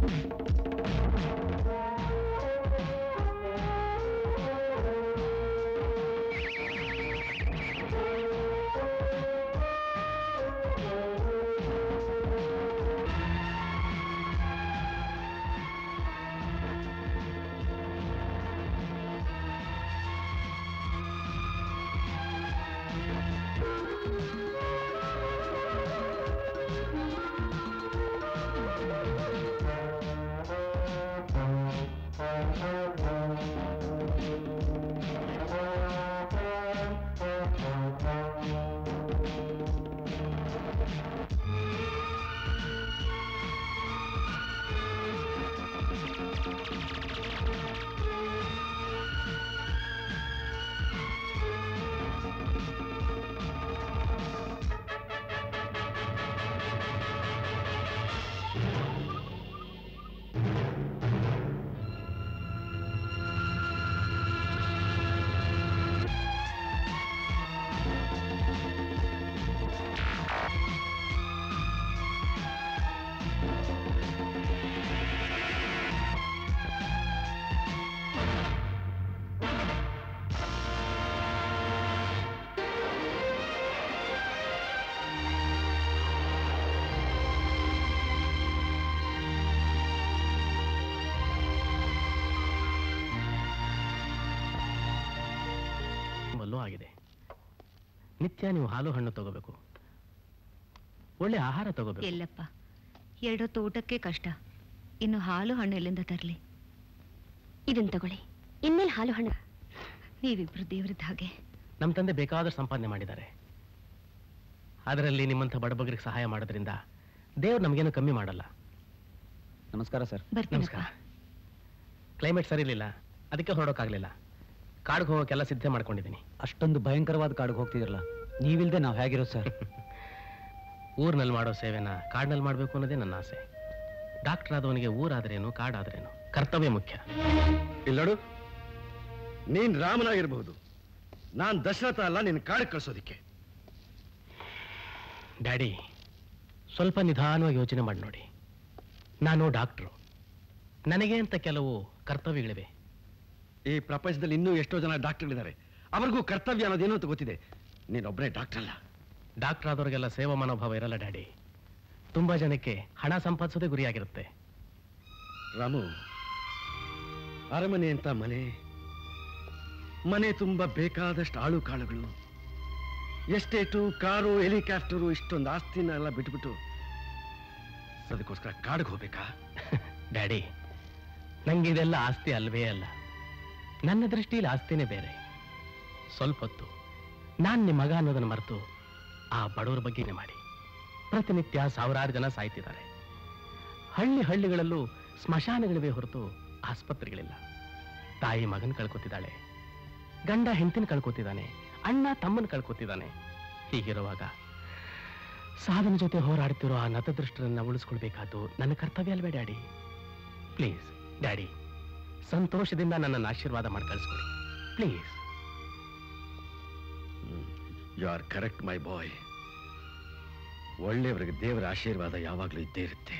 ಮಲ್ಲೂ ಆಗಿದೆ ನಿತ್ಯ ನೀವು ಹಾಲು ಹಣ್ಣು ತಗೋಬೇಕು ಒಳ್ಳೆ ಆಹಾರ ತಗೋಬೇಕು ಎಲ್ಲಪ್ಪ ಎರಡೊತ್ತು ಊಟಕ್ಕೆ ಕಷ್ಟ ಇನ್ನು ಹಾಲು ಹಣ್ಣು ಎಲ್ಲಿಂದ ತರಲಿ ಇದನ್ನ ತಗೊಳ್ಳಿ ಇನ್ಮೇಲೆ ಹಾಲು ಹಣ್ಣು ನೀವಿಬ್ರು ದೇವ್ರದ್ದು ಹಾಗೆ ನಮ್ಮ ತಂದೆ ಬೇಕಾದಷ್ಟು ಸಂಪಾದನೆ ಮಾಡಿದ್ದಾರೆ ಅದರಲ್ಲಿ ನಿಮ್ಮಂಥ ಬಡಬಗರಿಗೆ ಸಹಾಯ ಮಾಡೋದ್ರಿಂದ ದೇವ್ರು ನಮಗೇನು ಕಮ್ಮಿ ಮಾಡಲ್ಲ ನಮಸ್ಕಾರ ಸರ್ ಬರ್ತೀನಪ್ಪ ನಮಸ್ಕಾರ ಕ್ಲೈಮೇಟ್ ಸರಿ ಇರಲಿಲ್ಲ ಅದಕ್ಕೆ ಹೊರಡೋಕ್ಕಾಗಲಿಲ್ಲ ಕಾಡಿಗೆ ಹೋಗೋಕ್ಕೆಲ್ಲ ಸಿದ್ಧ ಮಾಡ್ಕೊಂಡಿದ್ದೀನಿ ಅಷ್ಟೊಂದು ಭಯಂಕರವಾದ ಕಾಡಿಗೆ ಹೋಗ್ತಿದಿರಲ್ಲ ನೀವಿಲ್ದೆ ನಾವು ಹೇಗಿರೋದು ಸರ್ ಊರಿನಲ್ಲಿ ಮಾಡೋ ಸೇವೆನ ಕಾಡಿನಲ್ಲಿ ಮಾಡಬೇಕು ಅನ್ನೋದೇ ನನ್ನ ಆಸೆ ಡಾಕ್ಟರ್ ಆದವನಿಗೆ ಊರಾದ್ರೇನು ಕಾಡಾದ್ರೇನು ಕರ್ತವ್ಯ ಮುಖ್ಯ ಇಲ್ಲೋಡು ನೀನ್ ರಾಮನಾಗಿರ್ಬಹುದು ನಾನ್ ದಶರಥ ಅಲ್ಲ ನಿನ್ ಕಾಡಿಗೆ ಕಳ್ಸೋದಿಕ್ಕೆ ಡ್ಯಾಡಿ ಸ್ವಲ್ಪ ನಿಧಾನವಾಗಿ ಯೋಚನೆ ಮಾಡಿ ನೋಡಿ ನಾನು ಡಾಕ್ಟ್ರು ನನಗೆ ಅಂತ ಕೆಲವು ಕರ್ತವ್ಯಗಳಿವೆ ಈ ಪ್ರಪಂಚದಲ್ಲಿ ಇನ್ನೂ ಎಷ್ಟೋ ಜನ ಡಾಕ್ಟರ್ಗಳಿದ್ದಾರೆ ಅವ್ರಿಗೂ ಕರ್ತವ್ಯ ಅನ್ನೋದೇನು ಅಂತ ಗೊತ್ತಿದೆ ನೀನೊಬ್ಬನೇ ಡಾಕ್ಟರ್ ಅಲ್ಲ ಡಾಕ್ಟರ್ ಆದವ್ರಿಗೆಲ್ಲ ಸೇವಾ ಮನೋಭಾವ ಇರಲ್ಲ ಡ್ಯಾಡಿ ತುಂಬಾ ಜನಕ್ಕೆ ಹಣ ಸಂಪಾದಿಸೋದೇ ಗುರಿಯಾಗಿರುತ್ತೆ ರಾಮು ಅರಮನೆ ಅಂತ ಮನೆ ಮನೆ ತುಂಬ ಬೇಕಾದಷ್ಟು ಆಳು ಕಾಳುಗಳು ಎಸ್ಟೇಟು ಕಾರು ಹೆಲಿಕಾಪ್ಟರು ಇಷ್ಟೊಂದು ಆಸ್ತಿನ ಎಲ್ಲ ಬಿಟ್ಬಿಟ್ಟು ಅದಕ್ಕೋಸ್ಕರ ಕಾಡಿಗೆ ಹೋಗ್ಬೇಕಾ ಡ್ಯಾಡಿ ನಂಗೆ ಇದೆಲ್ಲ ಆಸ್ತಿ ಅಲ್ವೇ ಅಲ್ಲ ನನ್ನ ದೃಷ್ಟಿಯಲ್ಲಿ ಆಸ್ತಿನೇ ಬೇರೆ ಸ್ವಲ್ಪ ಹೊತ್ತು ನಾನು ನಿಮ್ಮ ಮಗ ಅನ್ನೋದನ್ನು ಮರೆತು ಆ ಬಡವರ ಬಗ್ಗೆನೇ ಮಾಡಿ ಪ್ರತಿನಿತ್ಯ ಸಾವಿರಾರು ಜನ ಸಾಯ್ತಿದ್ದಾರೆ ಹಳ್ಳಿ ಹಳ್ಳಿಗಳಲ್ಲೂ ಸ್ಮಶಾನಗಳಿವೆ ಹೊರತು ಆಸ್ಪತ್ರೆಗಳಿಲ್ಲ ತಾಯಿ ಮಗನ್ ಕಳ್ಕೊತಿದ್ದಾಳೆ ಗಂಡ ಹೆಂಡತಿನ ಕಳ್ಕೊತಿದ್ದಾನೆ ಅಣ್ಣ ತಮ್ಮನ ಕಳ್ಕೊತಿದ್ದಾನೆ ಹೀಗಿರುವಾಗ ಸಾಧನ ಜೊತೆ ಹೋರಾಡ್ತಿರೋ ಆ ನತದೃಷ್ಟರನ್ನ ಉಳಿಸ್ಕೊಳ್ಬೇಕಾದ್ದು ನನ್ನ ಕರ್ತವ್ಯ ಅಲ್ವೇ ಡ್ಯಾಡಿ ಪ್ಲೀಸ್ ಡ್ಯಾಡಿ ಸಂತೋಷದಿಂದ ನನ್ನನ್ನು ಆಶೀರ್ವಾದ ಮಾಡಿ ಕಳಿಸ್ಕೊಡಿ please you are correct my boy ಒಳ್ಳೆಯವರಿಗೆ ದೇವರ ಆಶೀರ್ವಾದ ಯಾವಾಗಲೂ ಇದ್ದೇ ಇರುತ್ತೆ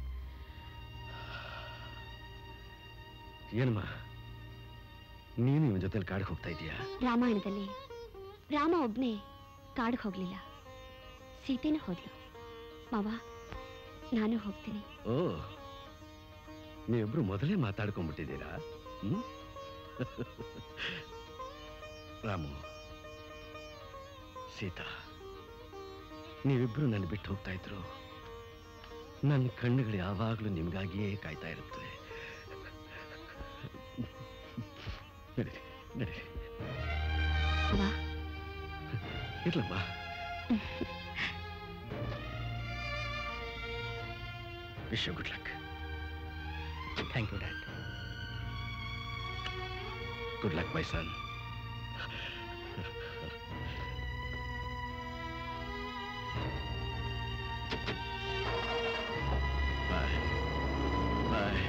ಏನಮ್ಮ ನೀನು ಇವನ್ ಜೊತೆಲಿ ಕಾಡಿಗೆ ಹೋಗ್ತಾ ಇದೀಯಾ ರಾಮಾಯಣದಲ್ಲಿ ರಾಮ ಒಬ್ನೇ ಕಾಡಿಗೆ ಹೋಗ್ಲಿಲ್ಲ ಸೀತೆನೂ ಹೋದ್ಲು ಮಾವ ನಾನು ಹೋಗ್ತೀನಿ ಓ ನೀವಿಬ್ರು ಮೊದಲೇ ಮಾತಾಡ್ಕೊಂಡ್ಬಿಟ್ಟಿದ್ದೀರಾ ಹ್ಮ್ ರಾಮು ಸೀತಾ ನೀವಿಬ್ರು ನನ್ನ ಬಿಟ್ಟು ಹೋಗ್ತಾ ಇದ್ರು ನನ್ನ ಕಣ್ಣುಗಳು ಯಾವಾಗಲೂ ನಿಮಗಾಗಿಯೇ ಕಾಯ್ತಾ ಇರುತ್ತವೆ ನಡೀರಿ ನಡೀರಿ ಮಾವ ಇರ್ಲಮ್ಮ wish you good luck thank you dad good luck my son bye bye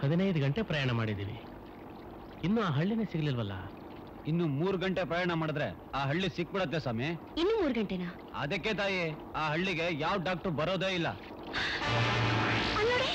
ಹದಿನೈದು ಗಂಟೆ ಪ್ರಯಾಣ ಮಾಡಿದ್ದೀವಿ ಇನ್ನು ಆ ಹಳ್ಳಿನೇ ಸಿಗ್ಲಿಲ್ವಲ್ಲ ಇನ್ನು ಮೂರು ಗಂಟೆ ಪ್ರಯಾಣ ಮಾಡಿದ್ರೆ ಆ ಹಳ್ಳಿ ಸಿಕ್ಬಿಡತ್ತೆ ಸ್ವಾಮಿ ಇನ್ನು ಮೂರು ಗಂಟೆನಾ ಅದಕ್ಕೆ ತಾಯಿ ಆ ಹಳ್ಳಿಗೆ ಯಾವ ಡಾಕ್ಟರ್ ಬರೋದೇ ಇಲ್ಲ ಅಲ್ಲೋಡಿ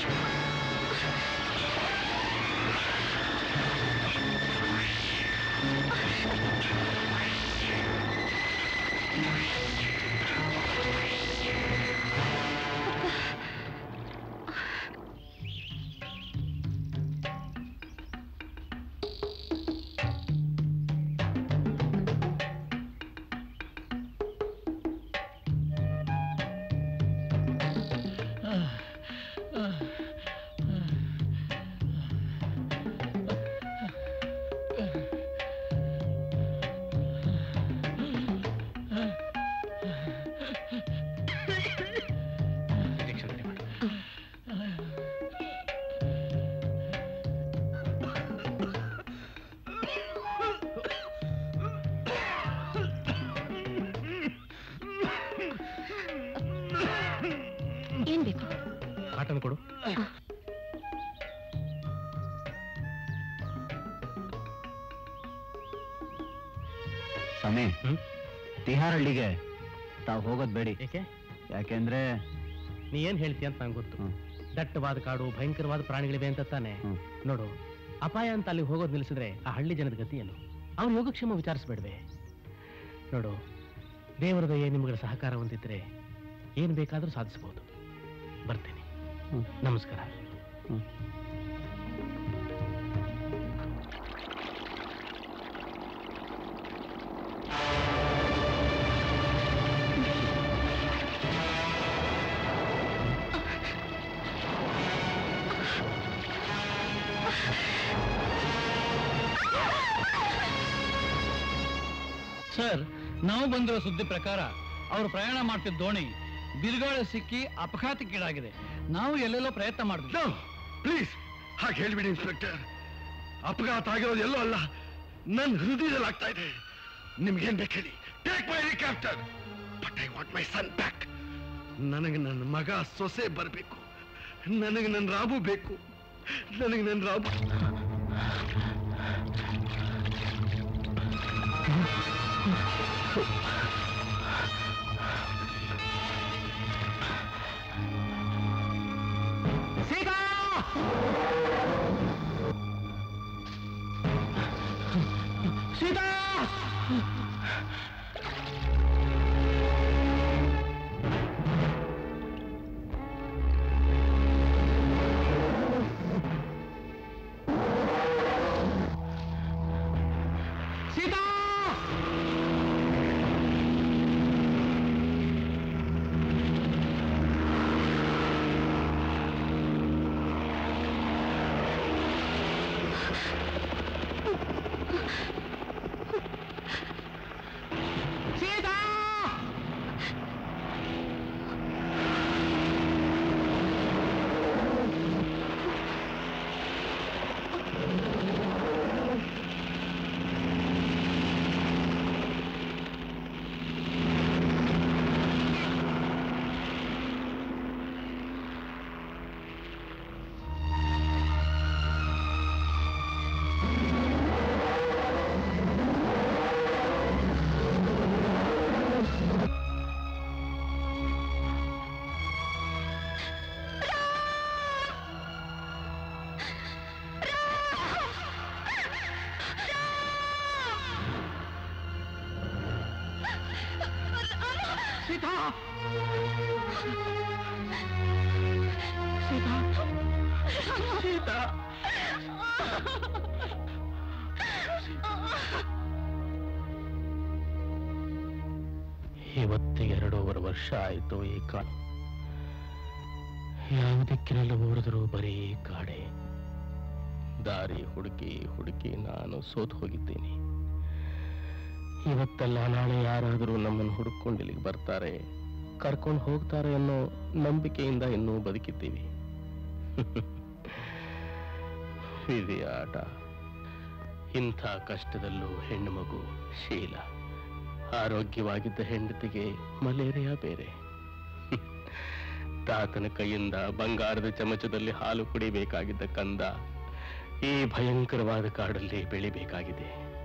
ಇಂಜೆಕ್ಷನ್ ರೆಡಿ ಮಾಡು ಏನ್ ಬೇಕು ಕಾಟನ್ ಕೊಡು ಸ್ವಾಮಿ ಹ್ಮ್ ತಿಹಾರ್ ಹಳ್ಳಿಗೆ ತಾವು ಹೋಗೋದ್ ಬೇಡಿ ಏಕೆ ಯಾಕೆಂದ್ರೆ ನೀ ಏನ್ ಹೇಳ್ತೀಯ ಅಂತ ನಂಗೆ ಗೊತ್ತು ಹ್ಮ್. ದಟ್ಟವಾದ ಕಾಡು ಭಯಂಕರವಾದ ಪ್ರಾಣಿಗಳಿವೆ ಅಂತ ತಾನೆ ಹ್ಮ್. ನೋಡು ಅಪಾಯ ಅಂತ ಅಲ್ಲಿ ಹೋಗೋದು ನಿಲ್ಲಿಸಿದ್ರೆ ಆ ಹಳ್ಳಿ ಜನದ ಗತಿ ಏನು ಅವ್ರ ಯೋಗಕ್ಷೇಮ ವಿಚಾರಿಸ್ಬೇಡ್ವೆ ನೋಡು ದೇವರ ದಯೆ ನಿಮ್ಗಳ ಸಹಕಾರ ಹೊಂದಿದ್ರೆ ಏನು ಬೇಕಾದರೂ ಸಾಧಿಸಬಹುದು ಬರ್ತೇನೆ ಹ್ಮ್. ನಮಸ್ಕಾರ ಹ್ಮ್. ಸರ್ ನಾವು ಬಂದಿರೋ ಸುದ್ದಿ ಪ್ರಕಾರ ಅವರು ಪ್ರಯಾಣ ಮಾಡ್ತಿದ್ದ ದೋಣಿ ಬಿರುಗಾಳಿ ಸಿಕ್ಕಿ ಅಪಘಾತಕ್ಕೀಡಾಗಿದೆ ನಾವು ಎಲ್ಲೆಲ್ಲೋ ಪ್ರಯತ್ನ ಮಾಡಿದ್ವಿ ಪ್ಲೀಸ್ ಹಾಗೆ ಹೇಳ್ಬಿಡಿ ಇನ್ಸ್ಪೆಕ್ಟರ್ ಅಪಘಾತ ಆಗಿರೋದು ಎಲ್ಲೋ ಅಲ್ಲ ನನ್ನ ಹೃದಯದಲ್ಲಿ ಆಗ್ತಾ ಇದೆ ನಿಮ್ಗೇನ್ ಬೇಕು ಹೇಳಿ take my helicopter but I want my son back ನನಗೆ ನನ್ನ ಮಗ ಸೊಸೆ ಬರಬೇಕು ನನಗೆ ನನ್ನ ರಾಬು ಬೇಕು ನನಗೆ ನನ್ನ ರಾಬು ಇವತ್ತಿಗೆ ಎರಡೂವರೆ ವರ್ಷ ಆಯಿತು ಈ ಕಾಲ ಯಾವ ದಿಕ್ಕಿನಲ್ಲೂ ಓಡಿದ್ರು ಬರೀ ಕಾಡೆ ದಾರಿ ಹುಡುಕಿ ಹುಡುಕಿ ನಾನು ಸೋತು ಹೋಗಿದ್ದೀನಿ ಇವತ್ತಲ್ಲ ನಾಳೆ ಯಾರಾದರೂ ನಮ್ಮನ್ನು ಹುಡುಕೊಂಡು ಇಲ್ಲಿಗೆ ಬರ್ತಾರೆ ಕರ್ಕೊಂಡು ಹೋಗ್ತಾರೆ ಅನ್ನೋ ನಂಬಿಕೆಯಿಂದ ಇನ್ನೂ ಬದುಕಿದ್ದೀವಿ ವಿಧಿಯ ಆಟ ಇಂಥ ಕಷ್ಟದಲ್ಲೂ ಹೆಣ್ಣು ಮಗು ಶೀಲ ಆರೋಗ್ಯವಾಗಿದ್ದ ಹೆಂಡತಿಗೆ ಮಲೇರಿಯಾ ಬೇರೆ ತಾತನ ಕೈಯಿಂದ ಬಂಗಾರದ ಚಮಚದಲ್ಲಿ ಹಾಲು ಕುಡಿಬೇಕಾಗಿದ್ದ ಕಂದ ಈ ಭಯಂಕರವಾದ ಕಾಡಲ್ಲಿ ಬೆಳಿಬೇಕಾಗಿದೆ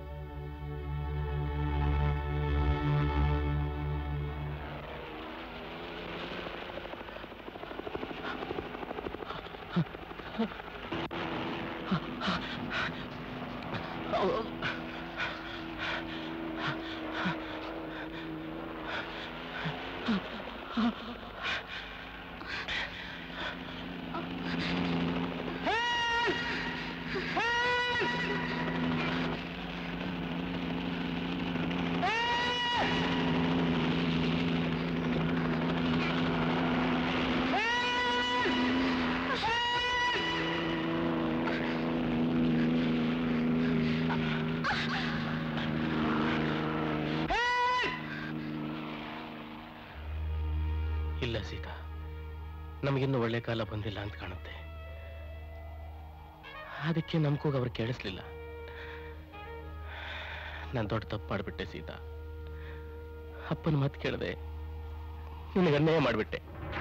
ಇಲ್ಲ ಸೀತಾ ನಮಗಿನ್ನೂ ಒಳ್ಳೆ ಕಾಲ ಬಂದಿಲ್ಲ ಅಂತ ಕಾಣುತ್ತೆ ಅದಕ್ಕೆ ನಮ್ ಕೂಗ ಅವ್ರು ಕೇಳಿಸ್ಲಿಲ್ಲ ನಾನು ದೊಡ್ಡ ತಪ್ಪು ಮಾಡಿಬಿಟ್ಟೆ ಸೀತಾ ಅಪ್ಪನ ಮಾತು ಕೇಳದೆ ನಿನಗೆ ಅನ್ಯಾಯ ಮಾಡಿಬಿಟ್ಟೆ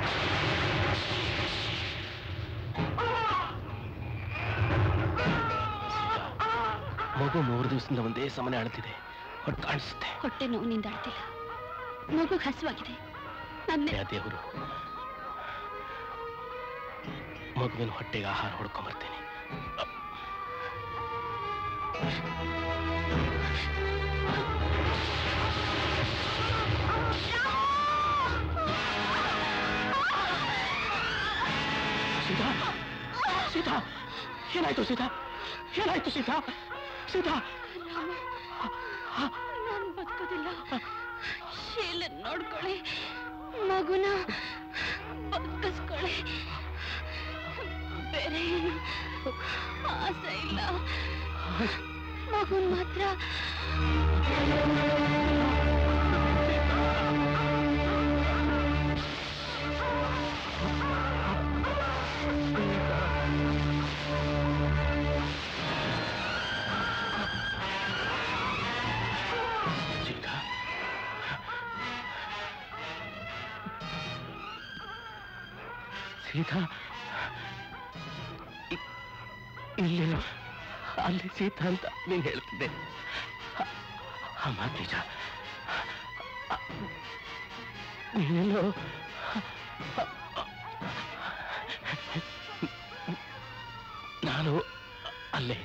ಮಗು ಮೂರು ದಿವಸದಿಂದ ಒಂದೇ ಸಮನೆ ಅಳ್ತಿದೆ ಹೊಟ್ಟು ಕಾಣಿಸುತ್ತೆ ಹೊಟ್ಟೆ ನೋವಿನಿಂದ ಅಳ್ತಿಲ್ಲ ಮಗು ಹಸುವಾಗಿದೆ ನನ್ನ ಯಾ ದೇವರು ಮಗುವಿನ ಹೊಟ್ಟೆಗೆ ಆಹಾರ ಹೊಡ್ಕೊಂಬರ್ತೇನೆ ಸೀತಾ ಸೀತಾ ಏನಾಯ್ತು ಸೀತಾ ಏನಾಯ್ತು ಸೀತಾ ಸೀತಾ ನಾನು ಬದುಕೋದಿಲ್ಲ ಶೀಲನ್ ನೋಡ್ಕೊಳ್ಳಿ ಮಗುನ ಬದುಕಿಸ್ಕೊಳ್ಳಿ ಬೇರೆ ಏನು ಆಸೆ ಇಲ್ಲ ಮಗುನ್ ಮಾತ್ರ ಸೀತಾ ಸೀತಾ ಇ- ಇಲ್ಲೇನೋ ಅಲ್ಲಿ ಸೀತಾ ಅಂತ ನೀನ್ ಹೇಳ್ತಿದ್ದೆ ಆ- ಆ ಮಾತು ನಿಜ ಆ- ನೀನೆಲ್ಲೋ ನಾನು ಅಲ್ಲೇ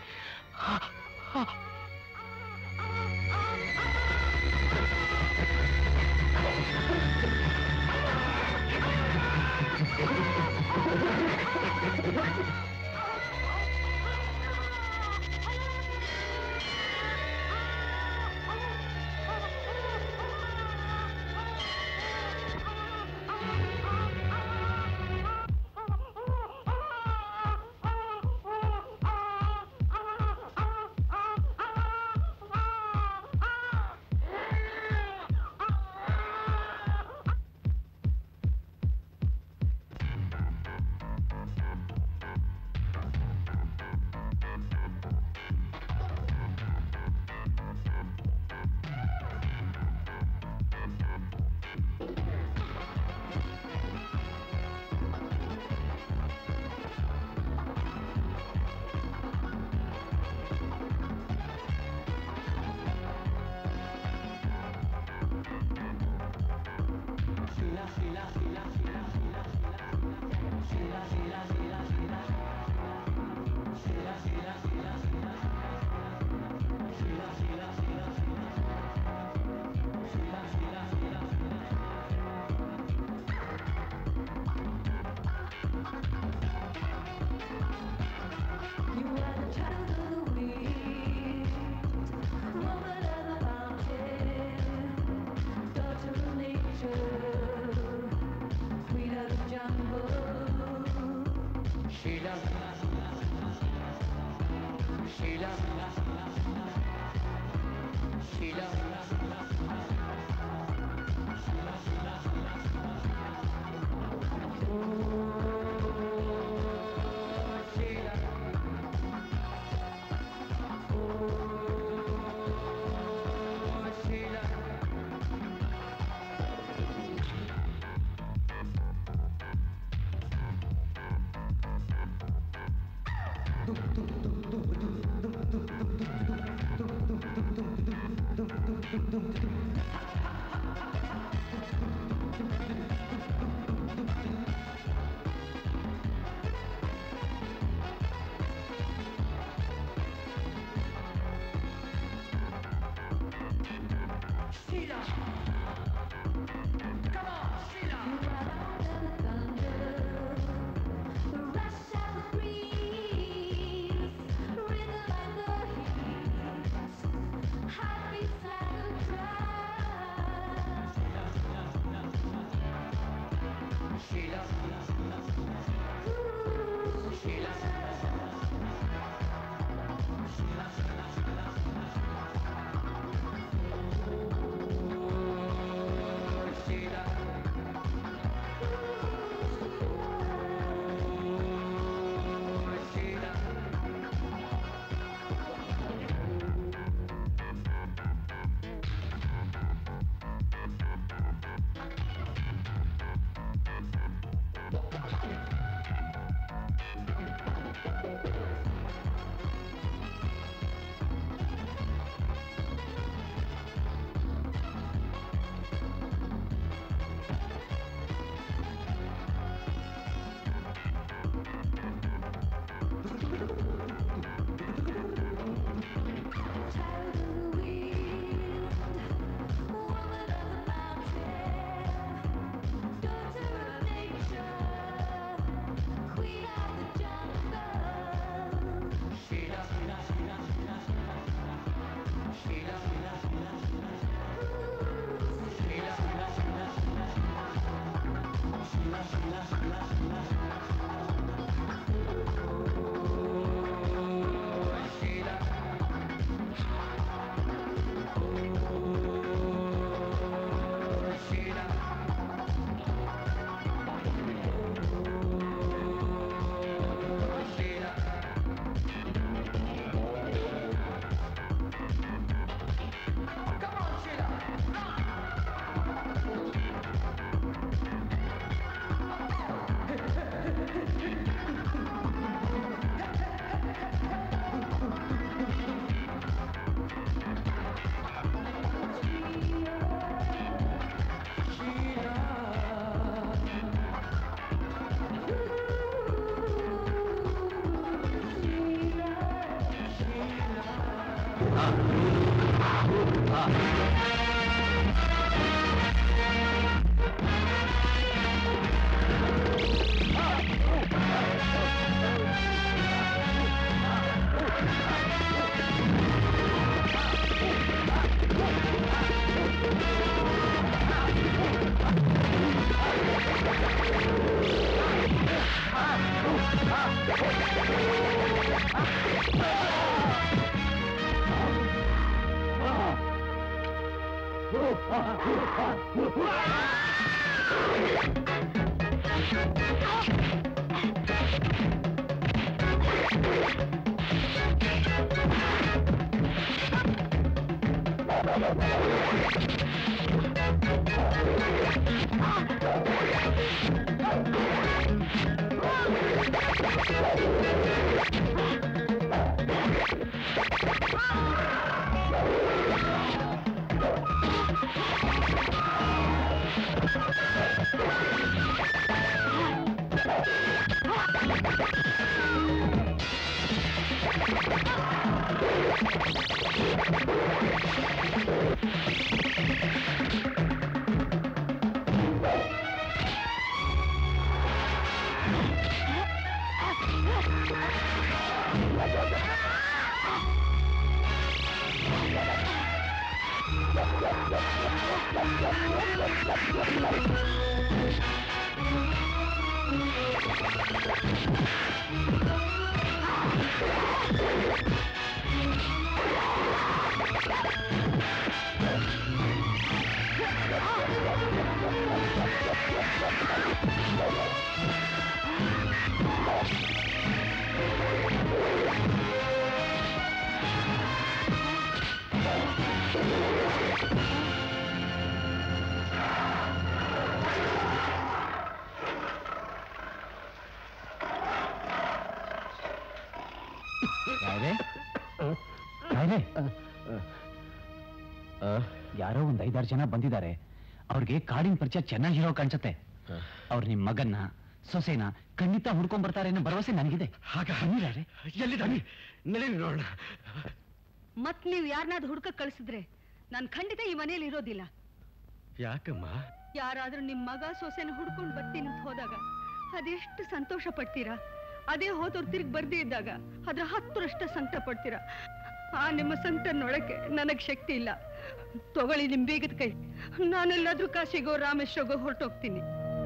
ಯಾರೋ ಒಂದ್ ಐದಾರು ಜನ ಬಂದಿದ್ದಾರೆ ಅವ್ರಿಗೆ ಕಾಡಿನ ಪರಿಚಯ ಚೆನ್ನಾಗಿರೋ ಕಾಣಿಸುತ್ತೆ ಅವ್ರು ನಿಮ್ ಮಗನ್ನ ಸೊಸೆನ ಖಂಡಿತ ಹುಡ್ಕೊಂಡ್ ಬರ್ತಾರೆ ಅನ್ನೋ ಭರವಸೆ ನನಗಿದೆ ಹಾಗ ಬನ್ನಿರಾರೆ. ಎಲ್ಲಿದ್ದಾನೆ ನಡಿ ನೋಡೋಣ ಮತ್ ನೀವ್ ಯಾರನ್ನಾದ್ರು ಹುಡ್ಕ ಕಳಿಸಿದ್ರೆ ನಾನ್ ಖಂಡಿತ ಈ ಮನೇಲಿ ಇರೋದಿಲ್ಲ ಯಾಕಮ್ಮ ಯಾರಾದ್ರೂ ನಿಮ್ ಮಗ ಸೊಸೆನ ಹುಡ್ಕೊಂಡ್ ಬರ್ತೀನಿ ಅಂತ ಹೋದಾಗ ಅದೆಷ್ಟು ಸಂತೋಷ ಪಡ್ತೀರಾ ಅದೇ ಹೋದವ್ರು ತಿರ್ಗಿ ಬರ್ದೇ ಇದ್ದಾಗ ಅದ್ರ ಹತ್ತರಷ್ಟ ಸಂಕಟ ಪಡ್ತೀರಾ ಆ ನಿಮ್ಮ ಸಂಕಟ ನೋಡಕ್ಕೆ ನನಗ್ ಶಕ್ತಿ ಇಲ್ಲ ತಗೊಳ್ಳಿ ನಿಮ್ ಬೇಗದ ಕೈ ನಾನೆಲ್ಲಾದ್ರೂ ಕಾಶಿಗೋ ರಾಮೇಶ್ವರಗೋ ಹೊರಟೋಗ್ತೀನಿ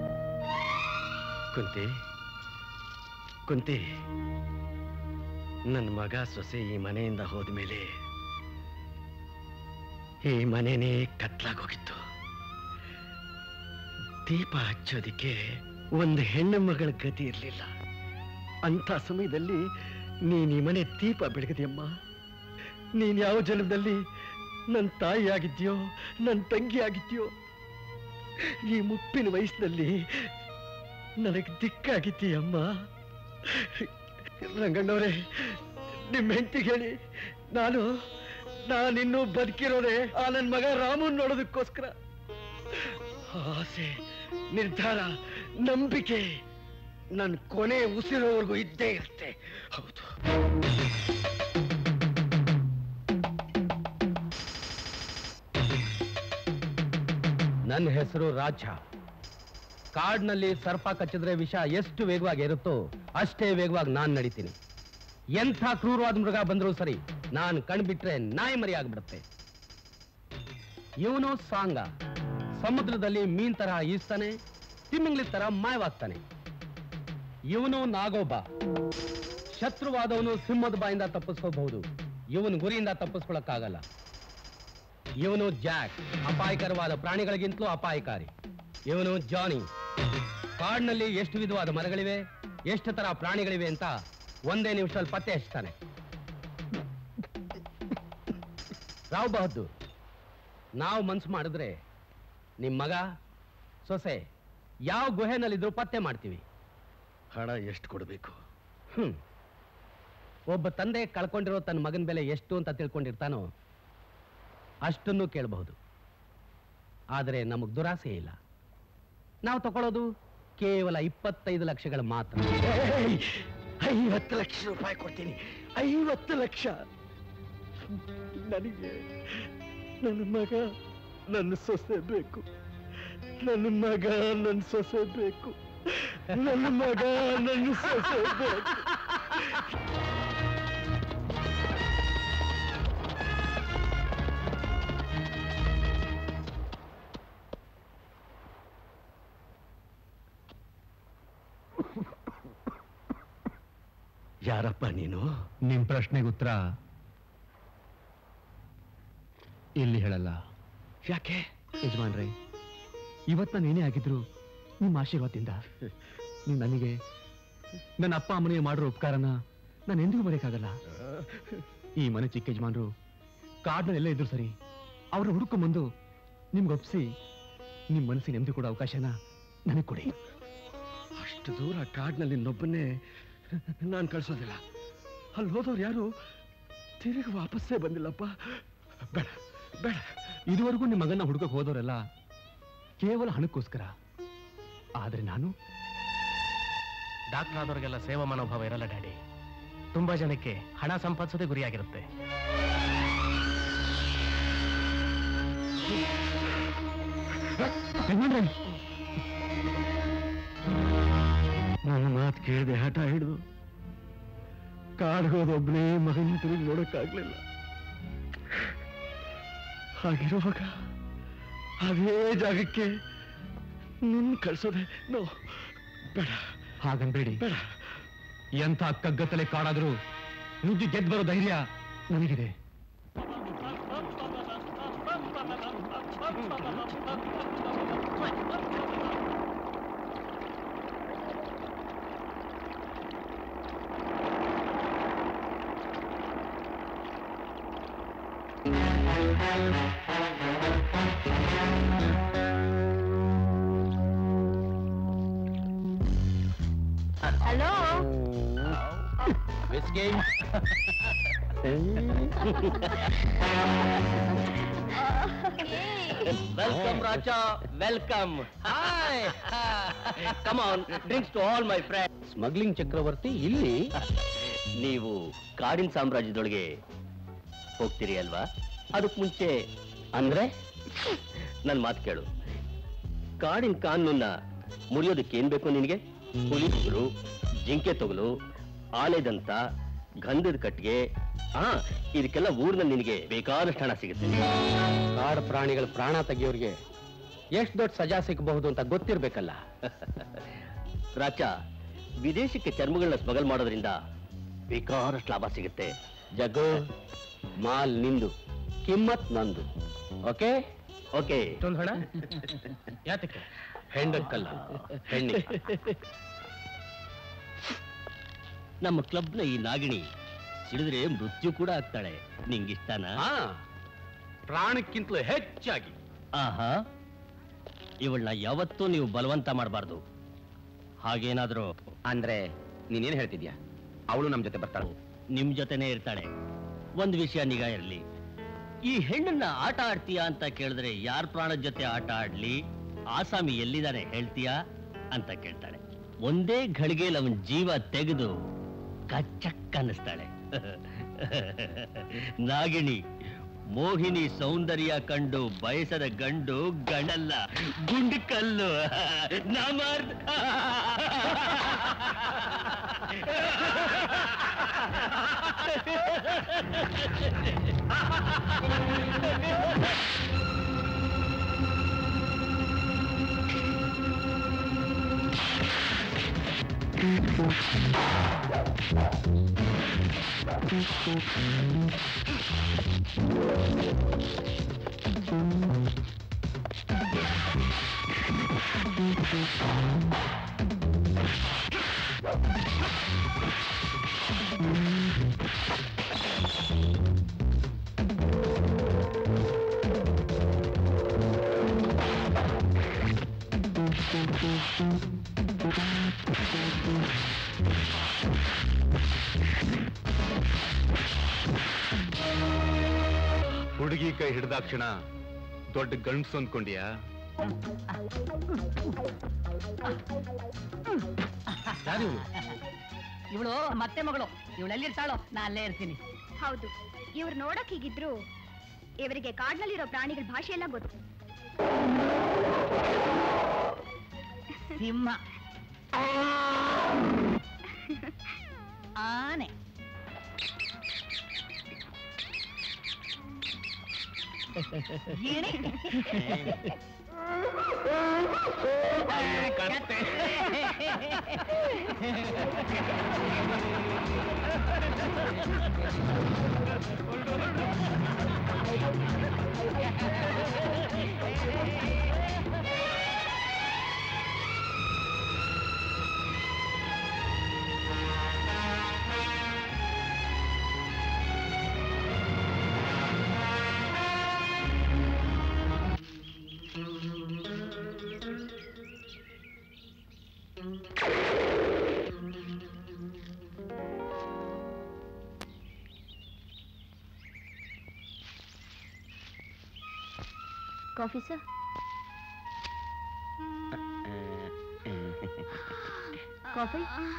ಕುಂತಿ ಕುಂತಿ ನನ್ನ ಮಗ ಸೊಸೆ ಈ ಮನೆಯಿಂದ ಹೋದ್ಮೇಲೆ ಈ ಮನೆನೇ ಕತ್ಲಾಗೋಗಿತ್ತು ದೀಪ ಹಚ್ಚೋದಿಕ್ಕೆ ಒಂದು ಹೆಣ್ಣು ಮಗಳ ಗತಿ ಇರಲಿಲ್ಲ ಅಂತ ಸಮಯದಲ್ಲಿ ನೀನ್ ಈ ಮನೆ ದೀಪ ಬೆಳಗದೆಯಮ್ಮ ನೀನ್ ಯಾವ ಜನ್ಮದಲ್ಲಿ ನನ್ನ ತಾಯಿ ಆಗಿದ್ಯೋ ನನ್ನ ತಂಗಿ ಆಗಿದ್ಯೋ ಈ ಮುಪ್ಪಿನ ವಯಸ್ಸಿನಲ್ಲಿ ನನಗೆ ದಿಕ್ಕಾಗಿದ್ದೀಯಮ್ಮ ರಂಗಣ್ಣವ್ರೆ ನಿಮ್ಮ ಹೆಂಡತಿಗೆ ಹೇಳಿ ನಾನು ನಾನಿನ್ನೂ ಬದುಕಿರೋದೆ ಆ ನನ್ನ ಮಗ ರಾಮನ್ ನೋಡೋದಕ್ಕೋಸ್ಕರ ಆಸೆ ನಿರ್ಧಾರ ನಂಬಿಕೆ ನನ್ನ ಕೊನೆ ಉಸಿರೋವರೆಗೂ ಇದ್ದೇ ಇರುತ್ತೆ ಹೌದು ನನ್ನ ಹೆಸರು ರಾಜ ಕಾಡ್ನಲ್ಲಿ ಸರ್ಪ ಕಚ್ಚಿದ್ರೆ ವಿಷ ಎಷ್ಟು ವೇಗವಾಗಿ ಇರುತ್ತೋ ಅಷ್ಟೇ ವೇಗವಾಗಿ ನಾನ್ ನಡಿತೀನಿ ಎಂಥ ಕ್ರೂರವಾದ ಮೃಗ ಬಂದರೂ ಸರಿ ನಾನು ಕಣ್ಬಿಟ್ರೆ ನಾಯಿ ಮರಿ ಆಗ್ಬಿಡುತ್ತೆ ಇವನು ಸಾಂಗ ಸಮುದ್ರದಲ್ಲಿ ಮೀನ್ ತರ ಈಸ್ತಾನೆ ತಿಮ್ಮಿಂಗ್ಲಿ ತರ ಮಾಯವಾಗ್ತಾನೆ ಇವನು ನಾಗೋಬ ಶತ್ರುವಾದವನು ಸಿಂಹದ ಬಾಯಿಂದ ತಪ್ಪಿಸ್ಕೋಬಹುದು ಇವನು ಗುರಿಯಿಂದ ತಪ್ಪಿಸ್ಕೊಳಕ್ಕಾಗಲ್ಲ ಇವನು ಜಾಕ್ ಅಪಾಯಕರವಾದ ಪ್ರಾಣಿಗಳಿಗಿಂತಲೂ ಅಪಾಯಕಾರಿ ಇವನು ಜಾನಿ ಕಾಡಿನಲ್ಲಿ ಎಷ್ಟು ವಿಧವಾದ ಮರಗಳಿವೆ ಎಷ್ಟು ತರ ಪ್ರಾಣಿಗಳಿವೆ ಅಂತ ಒಂದೇ ನಿಮಿಷದಲ್ಲಿ ಪತ್ತೆ ಹಚ್ತಾನೆ ರಾವ್ ಬಹದ್ದೂರ್ ನಾವು ಮನ್ಸು ಮಾಡಿದ್ರೆ ನಿಮ್ ಮಗ ಸೊಸೆ ಯಾವ ಗುಹೆನಲ್ಲಿದ್ರು ಪತ್ತೆ ಮಾಡ್ತೀವಿ ಹಣ ಎಷ್ಟು ಕೊಡಬೇಕು ಹ್ಮ್ ಒಬ್ಬ ತಂದೆ ಕಳ್ಕೊಂಡಿರೋ ತನ್ನ ಮಗನ ಬೆಲೆ ಎಷ್ಟು ಅಂತ ತಿಳ್ಕೊಂಡಿರ್ತಾನೋ ಅಷ್ಟನ್ನು ಕೇಳಬಹುದು ಆದರೆ ನಮಗ್ ದುರಾಸೆ ಇಲ್ಲ ನಾವು ತಗೊಳ್ಳೋದು ಕೇವಲ ಇಪ್ಪತ್ತೈದು ಲಕ್ಷಗಳ ಮಾತ್ರ ಏಯ್! ಐವತ್ತು ಲಕ್ಷ ರೂಪಾಯಿ ಕೊಡ್ತೀನಿ ಐವತ್ತು ಲಕ್ಷ ನನಗೆ ನನ್ನ ಮಗ ನನ್ನ ಸೊಸೆ ಬೇಕು ನನ್ನ ಮಗ ನನ್ನ ಸೊಸೆ ಬೇಕು ನನ್ನ ಮಗ ನನ್ನ ಸೊಸೆ ಬೇಕು ಯಾರಪ್ಪ ನೀನು ನಿಮ್ ಪ್ರಶ್ನೆಗೆ ಉತ್ತರ ಇಲ್ಲಿ ಹೇಳಲ್ಲ ಯಾಕೆ ಯಜಮಾನ್ರೆ ಇವತ್ತು ನಾನು ಏನೇ ಆಗಿದ್ರು ನಿಮ್ಮ ಆಶೀರ್ವಾದದಿಂದ ನೀವು ನನಗೆ ನನ್ನ ಅಪ್ಪ ಅಮ್ಮನಿಗೆ ಮಾಡಿರೋ ಉಪಕಾರನ ನಾನು ಎಂದಿಗೂ ಮರೆಯಕ್ಕಾಗಲ್ಲ ಈ ಮನೆ ಚಿಕ್ಕ ಯಜಮಾನ್ರು ಕಾಡ್ನಲ್ಲಿ ಎಲ್ಲ ಇದ್ರು ಸರಿ ಅವ್ರನ್ನ ಹುಡುಕೊಂಬಂದು ನಿಮ್ಗೆ ಒಪ್ಸಿ ನಿಮ್ಮ ಮನಸ್ಸಿಗೆ ನೆಮ್ಮದಿ ಕೊಡೋ ಅವಕಾಶನ ನನಗೆ ಕೊಡಿ ಅಷ್ಟು ದೂರ ಕಾಡಿನಲ್ಲಿ ಇನ್ನೊಬ್ಬನ್ನೇ ನಾನು ಕಳ್ಸೋದಿಲ್ಲ ಅಲ್ಲಿ ಹೋದವ್ರು ಯಾರು ತಿರುಗಿ ವಾಪಸ್ಸೇ ಬಂದಿಲ್ಲಪ್ಪ ಬೇಡ ಬೇಡ ಇದುವರೆಗೂ ನಿಮ್ಮ ಮಗನ ಹುಡುಕಕ್ಕೆ ಹೋದವರೆಲ್ಲ ಕೇವಲ ಹಣಕ್ಕೋಸ್ಕರ ಆದ್ರೆ ನಾನು ಡಾಕ್ಟರ್ ಆದವ್ರಿಗೆಲ್ಲ ಸೇವಾ ಮನೋಭಾವ ಇರಲ್ಲ ಡ್ಯಾಡಿ ತುಂಬಾ ಜನಕ್ಕೆ ಹಣ ಸಂಪಾದಿಸೋದೇ ಗುರಿಯಾಗಿರುತ್ತೆ ನನ್ನ ಮಾತು ಕೇಳದೆ ಹಠ ಹಿಡಿದು ಕಾಡ್ಗೋದೊಬ್ಬನೇ ಮಗನ ತಿರುಗಿ ನೋಡಕ್ಕಾಗ್ಲಿಲ್ಲ ಹಾಗಿರುವಾಗ ಅದೇ ಜಾಗಕ್ಕೆ ನಿನ್ ಕಳ್ಸೋದೆ ನೋ ಬೇಡ ಹಾಗನ್ಬೇಡಿ ಬೇಡ ಎಂಥ ಕಗ್ಗತ್ತಲೆ ಕಾಡಾದ್ರೂ ನುಗ್ಗಿ ಗೆದ್ದು ಬರೋ ಧೈರ್ಯ ನನಗಿದೆ hello whisky welcome Raja welcome hi come on drinks to all my friend smuggling ಚಕ್ರವರ್ತಿ ಇಲ್ಲಿ ನೀವು ಕಾಡಿನ ಸಾಮ್ರಾಜ್ಯದೊಳಗೆ ಹೋಗ್ತೀರಿ ಅಲ್ವಾ ಅದಕ್ಕೆ ಮುಂಚೆ ಅಂದ್ರೆ ನನ್ನ ಮಾತು ಕೇಳು ಕಾಡಿನ ಕಾನೂನ್ನ ಮುರಿಯೋದಕ್ಕೆ ಏನ್ ಬೇಕು ನಿನಗೆ ಹುಲಿ ತೊಗಲು ಜಿಂಕೆ ತೊಗಲು ಆಲೆದಂತ ಗಂಧದ ಕಟ್ಟಿಗೆ ಹಾ ಇದಕ್ಕೆಲ್ಲ ಊರಿನಲ್ಲಿ ನಿನಗೆ ಬೇಕಾದಷ್ಟು ಹಣ ಸಿಗುತ್ತೆ ಕಾಡು ಪ್ರಾಣಿಗಳ ಪ್ರಾಣ ತೆಗಿಯೋರಿಗೆ ಎಷ್ಟು ದೊಡ್ಡ ಸಜಾ ಸಿಗಬಹುದು ಅಂತ ಗೊತ್ತಿರ್ಬೇಕಲ್ಲ ರಾಚ ವಿದೇಶಕ್ಕೆ ಚರ್ಮಗಳನ್ನ ಸ್ಮಗಲ್ ಮಾಡೋದ್ರಿಂದ ಬೇಕಾದಷ್ಟು ಲಾಭ ಸಿಗುತ್ತೆ ಜಗ್ಗು ಮಾಲ್ ನಿಂದು ಕಿಮ್ಮತ್ ನಂದು ಓಕೆ ಓಕೆ ಹಣ ಯಾತಕ್ಕೆ ಹೆಂಡಕ್ಕಲ್ಲ ಹೆಣ್ಣಿ ನಮ್ಮ ಕ್ಲಬ್ನ ಈ ನಾಗಿಣಿ ಸಿಡಿದ್ರೆ ಮೃತ್ಯು ಕೂಡ ಆಗ್ತಾಳೆ ನಿಂಗಿಷ್ಟನಾ ಪ್ರಾಣಕ್ಕಿಂತಲೂ ಹೆಚ್ಚಾಗಿ ಆಹಾ ಇವಳನ್ನ ಯಾವತ್ತೂ ನೀವು ಬಲವಂತ ಮಾಡಬಾರ್ದು ಹಾಗೇನಾದ್ರೂ ಅಂದ್ರೆ ನೀನೇನ್ ಹೇಳ್ತಿದ್ಯಾ ಅವಳು ನಮ್ ಜೊತೆ ಬರ್ತಾಳೆ ನಿಮ್ ಜೊತೆನೇ ಇರ್ತಾಳೆ ಒಂದ್ ವಿಷಯ ನಿಗಾ ಇರ್ಲಿ ಈ ಹೆಣ್ಣನ್ನ ಆಟ ಆಡ್ತೀಯಾ ಅಂತ ಕೇಳಿದ್ರೆ ಯಾರ್ ಪ್ರಾಣದ ಜೊತೆ ಆಟ ಆಡ್ಲಿ ಆಸಾಮಿ ಎಲ್ಲಿದ್ದಾನೆ ಹೇಳ್ತೀಯಾ ಅಂತ ಕೇಳ್ತಾಳೆ ಒಂದೇ ಘಳಿಗೆಯಲ್ಲಿ ಅವನ್ ಜೀವ ತೆಗೆದು ಕಚ್ಚಕ್ ಅನ್ನಿಸ್ತಾಳೆ ನಾಗಿಣಿ ಮೋಹಿನಿ ಸೌಂದರ್ಯ ಕಂಡು ಬಯಸದ ಗಂಡು ಗಂಡಲ್ಲ ಗುಂಡು ಕಲ್ಲು ನಾಮಾರ್ಥ ಹುಡುಗಿ ಕೈ ಹಿಡ್ದಾಕ್ಷಣ ದೊಡ್ಡ ಗಂಡ್ಸು ಅನ್ಕೊಂಡ್ಯಾ ಇವಳು ಮತ್ತೆ ಮಗಳು ಇವಳು ಎಲ್ಲಿರ್ತಾಳೋ ನಾ ಅಲ್ಲೇ ಇರ್ತೀನಿ ಹೌದು ಇವ್ರು ನೋಡಕ್ ಹೀಗಿದ್ರು ಇವರಿಗೆ ಕಾಡ್ನಲ್ಲಿರೋ ಪ್ರಾಣಿಗಳ ಭಾಷೆ ಎಲ್ಲ ಗೊತ್ತು ಸಿಂಹ ಆನೆ ಗಿಣಿ. ಕತ್ತೆ. ಕಾಫಿ ಸರ್ ಕಾಫಿ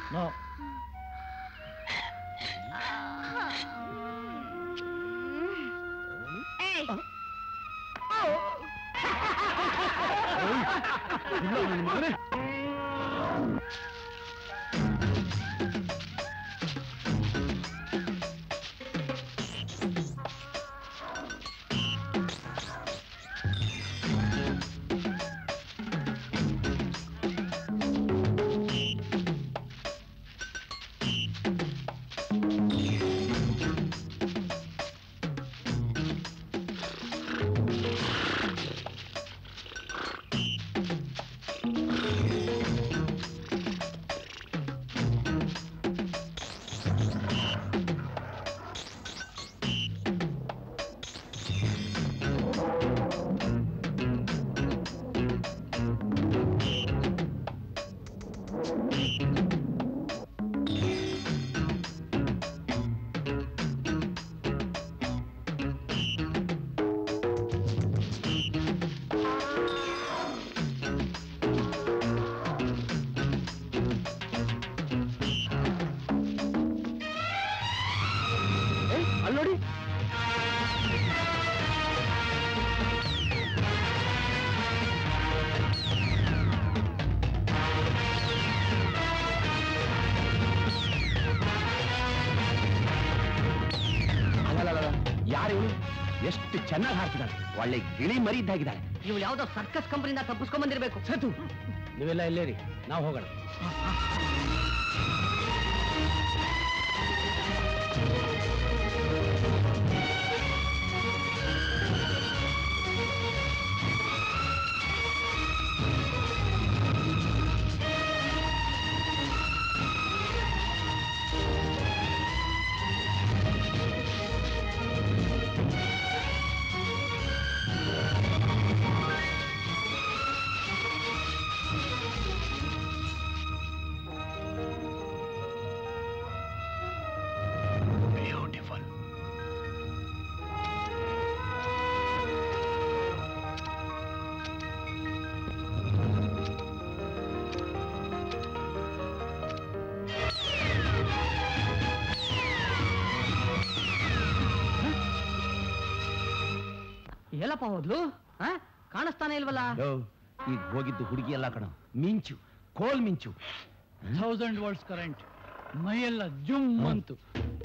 ಏಯ್ ಎಷ್ಟು ಚೆನ್ನಾಗಿ ಹಾಡ್ತಿದ್ದಾಳೆ ಒಳ್ಳೆ ಗಿಳಿ ಮರಿ ಇದ್ದಾಗಿದ್ದಾಳೆ ಇವಳು ಯಾವ್ದೋ ಸರ್ಕಸ್ ಕಂಪನಿಯಿಂದ ತಪ್ಪಿಸ್ಕೊಂಡ್ ಬಂದಿರ್ಬೇಕು ಸತು ನೀವೆಲ್ಲ ಇಲ್ಲೇರಿ ನಾವು ಹೋಗೋಣ ಬ್ಯೂಟಿಫುಲ್ ಎಲ್ಲಪ್ಪ ಹೋದ್ಲು ಆ? ಕಾಣಿಸ್ತಾನೆ ಇಲ್ವಲ್ಲ ಈಗ ಹೋಗಿದ್ದು ಹುಡುಗಿ ಎಲ್ಲ ಕಣ ಮಿಂಚು ಕೋಲ್ ಮಿಂಚು ಥೌಸಂಡ್ ವರ್ಡ್ಸ್ ಕರೆಂಟ್ ಮೈಯೆಲ್ಲ ಜುಮ್ ಅಂತು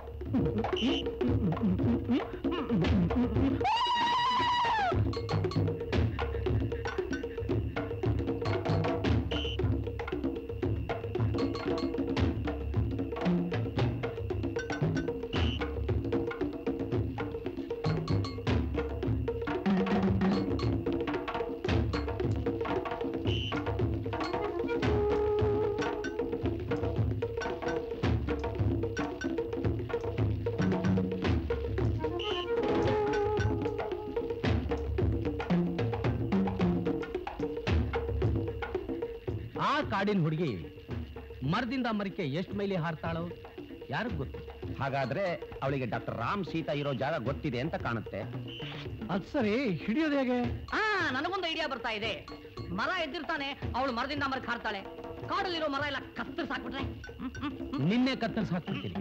ಆ ಕಾಡಿನ ಹುಡುಗಿ ಮರದಿಂದ ಮರಕ್ಕೆ ಎಷ್ಟು ಮೈಲಿ ಹಾರ್ತಾಳೋ ಯಾರಿಗ್ ಗೊತ್ತು ಹಾಗಾದ್ರೆ ಅವಳಿಗೆ ಡಾಕ್ಟರ್ ರಾಮ್ ಸೀತಾ ಇರೋ ಜಾಗ ಗೊತ್ತಿದೆ ಅಂತ ಕಾಣುತ್ತೆ ಅದ್ ಸರಿ ಹಿಡಿಯೋದು ಹೇಗೆ ಆ ನನಗೊಂದು ಐಡಿಯಾ ಬರ್ತಾ ಇದೆ ಮರ ಎದ್ದಿರ್ತಾನೆ ಅವಳು ಮರದಿಂದ ಮರಕ್ಕೆ ಹಾರ್ತಾಳೆ ಕಾಡಲ್ಲಿರೋ ಮರ ಎಲ್ಲ ಕತ್ತರಿಸಿ ಹಾಕ್ಬಿಟ್ರೆ ಹ್ಮ್, ಹ್ಮ್, ಹ್ಮ್. ನಿನ್ನೆ ಕತ್ತರಿಸಿ ಹಾಕ್ಬಿಡ್ತೀನಿ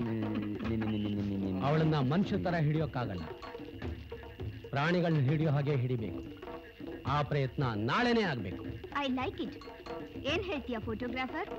ಅವಳನ್ನ ಮನುಷ್ಯ ತರ ಹಿಡಿಯೋಕ್ಕಾಗಲ್ಲ ಪ್ರಾಣಿಗಳನ್ನ ಹಿಡಿಯೋ ಹಾಗೆ ಹಿಡಿಬೇಕು ಆ ಪ್ರಯತ್ನ ನಾಳೆನೇ ಆಗ್ಬೇಕು ಐ ಲೈಕ್ ಇಟ್ ಏನ್ ಹೇಳ್ತೀಯ ಫೋಟೋಗ್ರಾಫರ್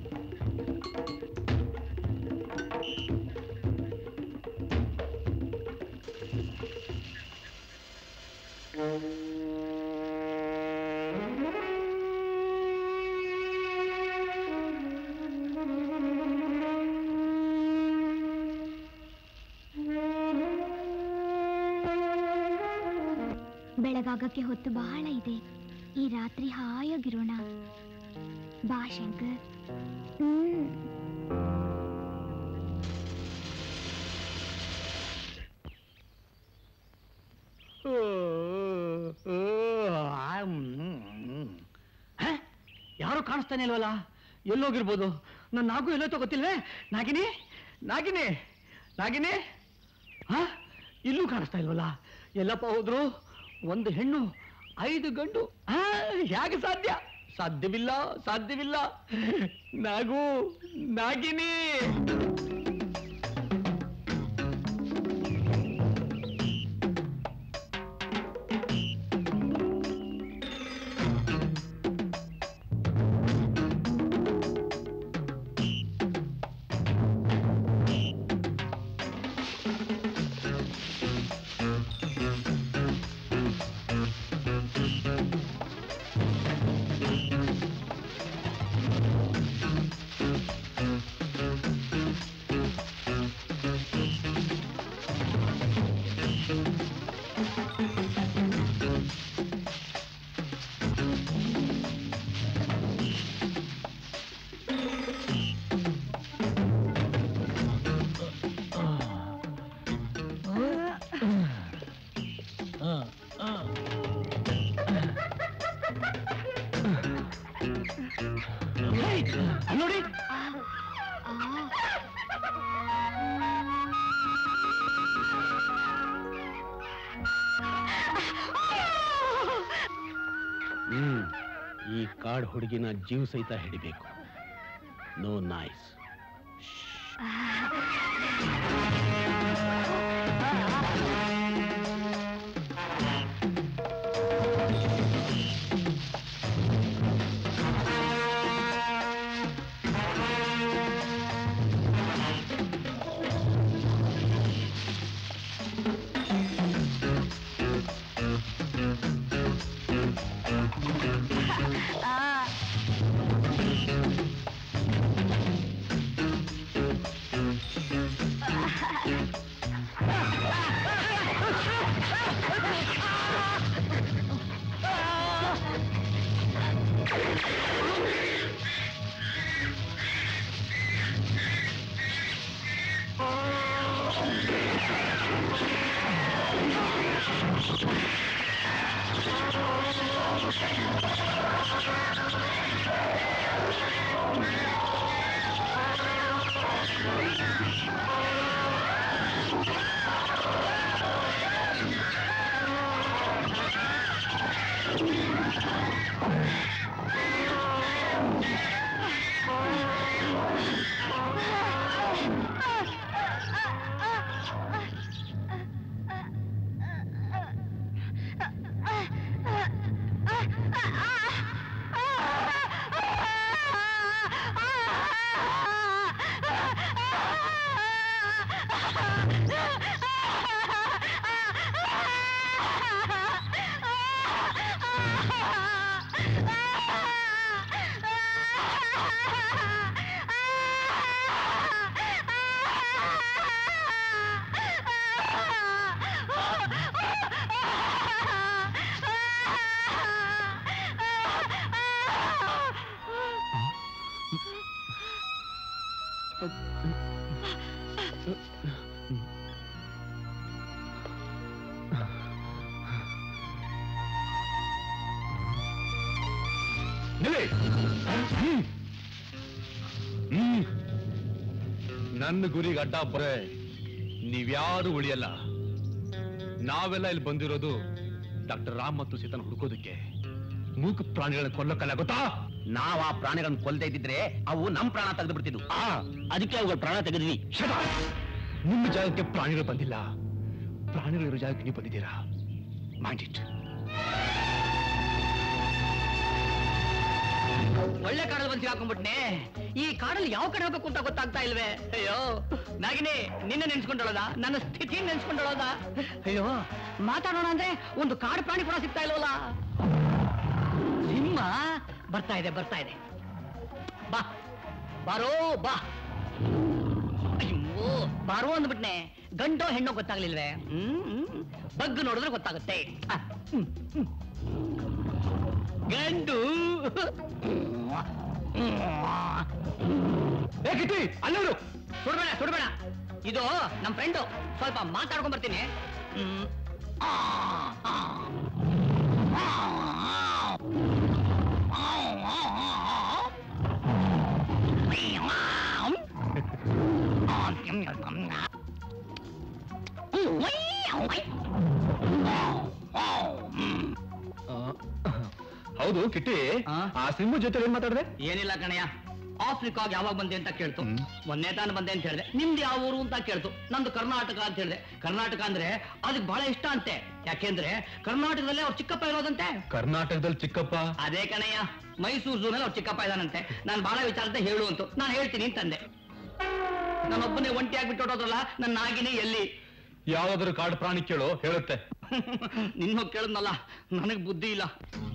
ಬೆಳಗಾಗಕ್ಕೆ ಹೊತ್ತು ಬಹಳ ಇದೆ ಈ ರಾತ್ರಿ ಹಾಯಾಗಿರೋಣ ಬಾ ಶಂಕರ್ ಹ್ಮ್ ಹ? ಯಾರು ಕಾಣಿಸ್ತಾನೆ ಇಲ್ವಲ್ಲ ಎಲ್ಲೋಗಿರ್ಬೋದು ನನ್ನ ನಾಗು ಎಲ್ಲೋತೋ ಗೊತ್ತಿಲ್ವೇ ನಾಗಿನಿ ನಾಗಿನಿ ನಾಗಿನಿ ಹ ಇಲ್ಲೂ ಕಾಣಿಸ್ತಾ ಇಲ್ವಲ್ಲ ಎಲ್ಲಪ್ಪ ಹೋದ್ರು ಒಂದು ಹೆಣ್ಣು ಐದು ಗಂಡು ಆ, ಹೇಗೆ ಸಾಧ್ಯ ಸಾಧ್ಯವಿಲ್ಲ ಸಾಧ್ಯವಿಲ್ಲ ನಾಗು ನಾಗಿನಿ ನೋಡಿ ಹ್ಮ್ ಈ ಕಾಡ್ ಹುಡುಗಿನ ಜೀವ ಸಹಿತ ಹಿಡಿಬೇಕು ನೋ ನಾಯ್ಸ್ ಆ ನಿಲ್ಲಿ. ಹ್ಮ್. ಹ್ಮ್. ನನ್ನ ಗುರಿಗೆ ಅಡ್ಡ ಬರೇ ನೀವ್ಯಾರು ಉಳಿಯಲ್ಲ ನಾವೆಲ್ಲ ಇಲ್ಲಿ ಬಂದಿರೋದು ಡಾಕ್ಟರ್ ರಾಮ್ ಮತ್ತು ಸೀತನ್ ಹುಡುಕೋದಕ್ಕೆ ಮೂಕ ಪ್ರಾಣಿಗಳನ್ನ ಕೊಲ್ಲಕ್ಕಲ್ಲ ಗೊತ್ತಾ ನಾವ್ ಆ ಪ್ರಾಣಿಗಳನ್ನ ಕೊಲ್ಲದೆ ಇದ್ದಿದ್ರೆ ಅವು ನಮ್ ಪ್ರಾಣ ತೆಗೆದು ಬಿಡ್ತಿದ್ವು ಆ ಅದಕ್ಕೆ ಅವುಗಳ ಪ್ರಾಣ ತೆಗೆದ್ವಿ ಶಟ! ನಿಮ್ಮ ಜಾಗಕ್ಕೆ ಪ್ರಾಣಿಗಳು ಬಂದಿಲ್ಲ ಪ್ರಾಣಿಗಳಿರೋ ಜಾಗಕ್ಕೆ ನೀವು ಬಂದಿದ್ದೀರಾ ಮೈಂಡ್ ಇಟ್ ಒಳ್ಳೆ ಕಾಡಲ್ಲಿ ಬಂದು ಸಿಗಾಕೊಂಡ್ಬಿಟ್ನೆ ಈ ಕಾಡಲ್ಲಿ ಯಾವ ಕಡೆ ಹೋಗ್ಬೇಕು ಅಂತ ಗೊತ್ತಾಗ್ತಾ ಇಲ್ವೇ ಅಯ್ಯೋ ನಾಗಿನಿ ನಿನ್ನ ನೆನ್ಸ್ಕೊಂಡೋಳದ ನನ್ನ ಸ್ಥಿತಿ ನೆನ್ಸ್ಕೊಂಡೋಳದ ಅಯ್ಯೋ ಮಾತಾಡೋಣ ಅಂದ್ರೆ ಒಂದು ಕಾಡು ಪ್ರಾಣಿ ಕೂಡ ಸಿಗ್ತಾ ಇಲ್ವಲ್ಲ ಸಿಂಹ ಬರ್ತಾ ಇದೆ ಬರ್ತಾ ಇದೆ ಬಾ ಬಾರೋ ಬಾ ಅಯ್ಯೋ ಬಾರೋ ಅಂದ್ಬಿಟ್ನೆ ಗಂಡೋ ಹೆಣ್ಣೋ ಗೊತ್ತಾಗ್ಲಿಲ್ವೇ ಹ್ಮ್ ಹ್ಮ್. ಬಗ್ಗು ನೋಡಿದ್ರೆ ಗೊತ್ತಾಗುತ್ತೆ ಆ, ಹ್ಮ್, ಹ್ಮ್. ಗಂಡು ಏ ಕಿಟ್ಟಿ ಅಲ್ಲೋಡು ಸುಡ್ಬೇಡ ಸುಡ್ಬೇಡ ಇದು ನಮ್ ಫ್ರೆಂಡು ಸ್ವಲ್ಪ ಮಾತಾಡ್ಕೊಂಡ್ ಬರ್ತೀನಿ ಹ್ಮ್. ಆ, ಆ. ಹೌದು ಕಿಟ್ಟಿ ಆ? ಆ ಸಿಂಹ ಜೊತೆ ಏನ್ ಮಾತಾಡ್ದೆ ಏನಿಲ್ಲ ಕಣಯ್ಯ ಆಫ್ರಿಕಾಗ್ ಯಾವಾಗ ಬಂದೆ ಅಂತ ಕೇಳ್ತು ಹ್ಮ್. ಮೊನ್ನೆ ತಾನು ಬಂದೆ ಅಂತ ಹೇಳಿದೆ ನಿಮ್ದು ಯಾವ ಊರು ಅಂತ ಕೇಳ್ತು ನಂದು ಕರ್ನಾಟಕ ಅಂತ ಹೇಳಿದೆ ಕರ್ನಾಟಕ ಅಂದ್ರೆ ಅದಕ್ಕೆ ಬಹಳ ಇಷ್ಟ ಅಂತೆ ಯಾಕೆಂದ್ರೆ ಕರ್ನಾಟಕದಲ್ಲೇ ಅವ್ರ ಚಿಕ್ಕಪ್ಪ ಇರೋದಂತೆ ಕರ್ನಾಟಕದಲ್ಲಿ ಚಿಕ್ಕಪ್ಪ ಅದೇ ಕಣಯ್ಯ ಮೈಸೂರು ಝೂನಲ್ಲಿ ಅವ್ರ ಚಿಕ್ಕಪ್ಪ ಇದಾನಂತೆ ನಾನು ಬಹಳ ವಿಚಾರದ ಹೇಳು ಅಂತು ನಾನು ಹೇಳ್ತೀನಿ ಅಂತಂದೆ ನಾನೊಬ್ಬನೇ ಒಂಟಿಯಾಗಿ ಬಿಟ್ಟೋಟೋದ್ರಲ್ಲ ನನ್ನ ನಾಗಿನೇ ಎಲ್ಲಿ ಯಾವ್ದಾದ್ರು ಕಾಡು ಪ್ರಾಣಿ ಕೇಳು ಹೇಳುತ್ತೆ ನಿನ್ನ ಕೇಳಿದ್ನಲ್ಲ ನನಗ್ ಬುದ್ಧಿ ಇಲ್ಲ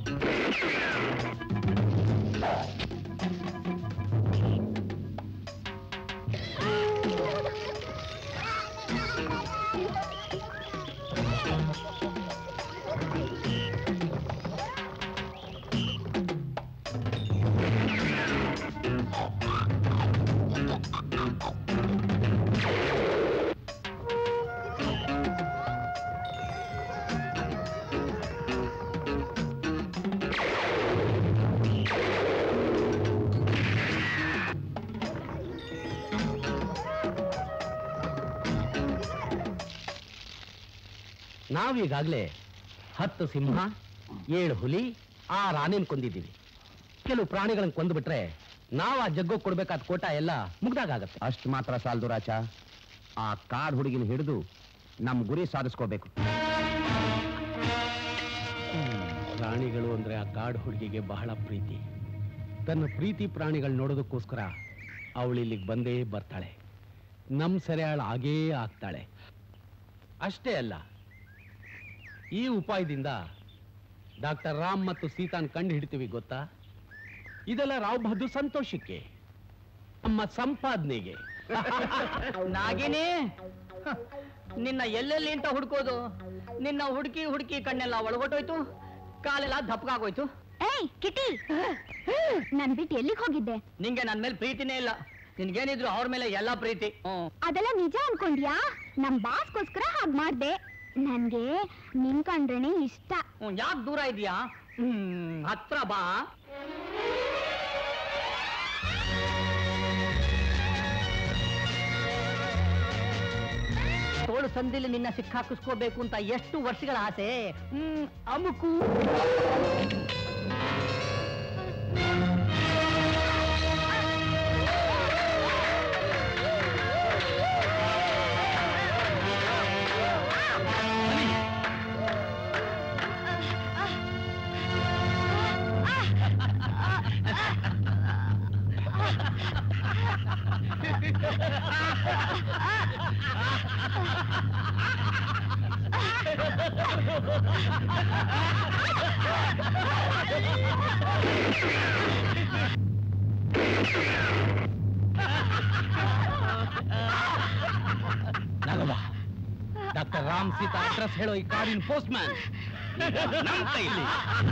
ನಾವೀಗಾಗಲೇ ಹತ್ತು ಸಿಂಹ ಏಳು ಹುಲಿ ಆರು ಆನೆನ್ ಕೊಂದಿದ್ದೀವಿ ಕೆಲವು ಪ್ರಾಣಿಗಳನ್ನ ಕೊಂದ್ಬಿಟ್ರೆ ನಾವು ಆ ಜಗ್ಗು ಕೊಡ್ಬೇಕಾದ ಕೋಟ ಎಲ್ಲ ಮುಗ್ದಾಗತ್ತೆ ಅಷ್ಟು ಮಾತ್ರ ಸಾಲದು ರಾಚ ಆ ಕಾಡ್ ಹುಡುಗಿನ ಹಿಡಿದು ನಮ್ ಗುರಿ ಸಾಧಿಸ್ಕೋಬೇಕು ಪ್ರಾಣಿಗಳು ಅಂದ್ರೆ ಆ ಕಾಡು ಹುಡುಗಿಗೆ ಬಹಳ ಪ್ರೀತಿ ತನ್ನ ಪ್ರೀತಿ ಪ್ರಾಣಿಗಳು ನೋಡೋದಕ್ಕೋಸ್ಕರ ಅವಳು ಇಲ್ಲಿಗೆ ಬಂದೇ ಬರ್ತಾಳೆ ನಮ್ ಸೆರೆಯಾಳ ಆಗೇ ಆಗ್ತಾಳೆ ಅಷ್ಟೇ ಅಲ್ಲ ಈ ಉಪಾಯದಿಂದ ಡಾಕ್ಟರ್ ರಾಮ್ ಮತ್ತು ಸೀತಾನ್ ಕಂಡು ಹಿಡಿತೀವಿ ಗೊತ್ತಾ ಇದೆಲ್ಲ ರಾವ್ ಬಹದ್ದೂರ್ ಸಂತೋಷಕ್ಕೆ ನಮ್ಮ ಸಂಪಾದನೆಗೆ ನಾಗಿನಿ ಹ, ನಿನ್ನ ಎಲ್ಲೆಲ್ಲಿ ಅಂತ ಹುಡ್ಕೋದು ನಿನ್ನ ಹುಡುಕಿ ಹುಡುಕಿ ಕಣ್ಣೆಲ್ಲ ಒಳಗೊಟ್ಟೋಯ್ತು ಕಾಲೆಲ್ಲ ದಪ್ಪಗಾಗೋಯ್ತು ಏಯ್ ಕಿಟಿ ನನ್ ಬಿಟ್ಟು ಎಲ್ಲಿಗೆ ಹೋಗಿದ್ದೆ ನಿಂಗೆ ನನ್ ಮೇಲೆ ಪ್ರೀತಿನೇ ಇಲ್ಲ ನಿನ್ಗೇನಿದ್ರು ಅವ್ರ ಮೇಲೆ ಎಲ್ಲ ಪ್ರೀತಿ ಹ್ಮ್. ಅದೆಲ್ಲ ನಿಜ ಅನ್ಕೊಂಡ್ಯಾ ನಮ್ ಬಾಸ್ಗೋಸ್ಕರ ಹಾಗ್ ಮಾಡ್ದೆ ನನ್ಗೆ ನಿನ್ ಕಂಡ್ರೇನೆ ಇಷ್ಟ ಹ್ಮ್, ಯಾಕ್ ದೂರ ಇದೆಯಾ ಹ್ಮ್ ಹತ್ರ ಬಾ ತೋಳು ಸಂದಿಲಿ ನಿನ್ನ ಸಿಕ್ಕಾಕಿಸ್ಕೋಬೇಕು ಅಂತ ಎಷ್ಟು ವರ್ಷಗಳ ಆಸೆ ಹ್ಮ್ ಅಮುಕು ರಾಮ್ ಸೀತಾ ಅಡ್ರೆಸ್ ಹೇಳೋ ಈ ಕಾಡಿನ ಪೋಸ್ಟ್ ಮ್ಯಾನ್ ನಮ್ ಕೈಲಿ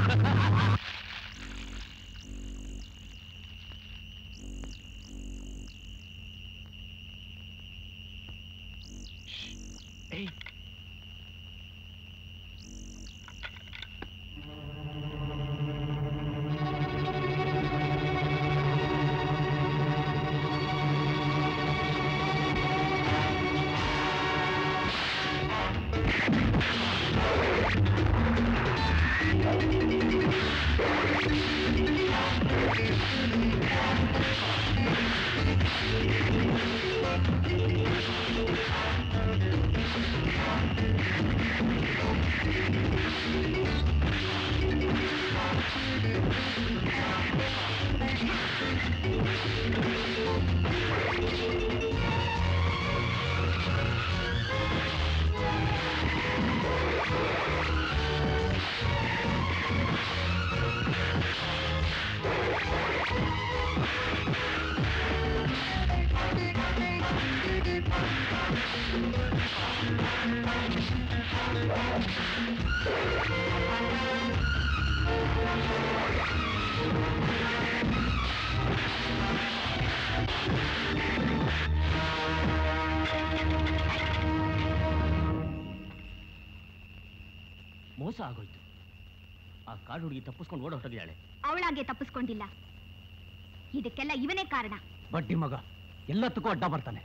ಮೋಸ ಆಗೋಯ್ತು ಆ ಕಾಡು ಹುಡುಗಿ ತಪ್ಪಿಸ್ಕೊಂಡು ಓಡ ಹೊರಟಿದ್ದಾಳೆ ಅವಳಾಗೆ ತಪ್ಪಿಸ್ಕೊಂಡಿಲ್ಲ ಇದಕ್ಕೆಲ್ಲ ಇವನೇ ಕಾರಣ ಬಡ್ಡಿ ಮಗ ಎಲ್ಲದಕ್ಕೂ ಅಡ್ಡ ಬರ್ತಾನೆ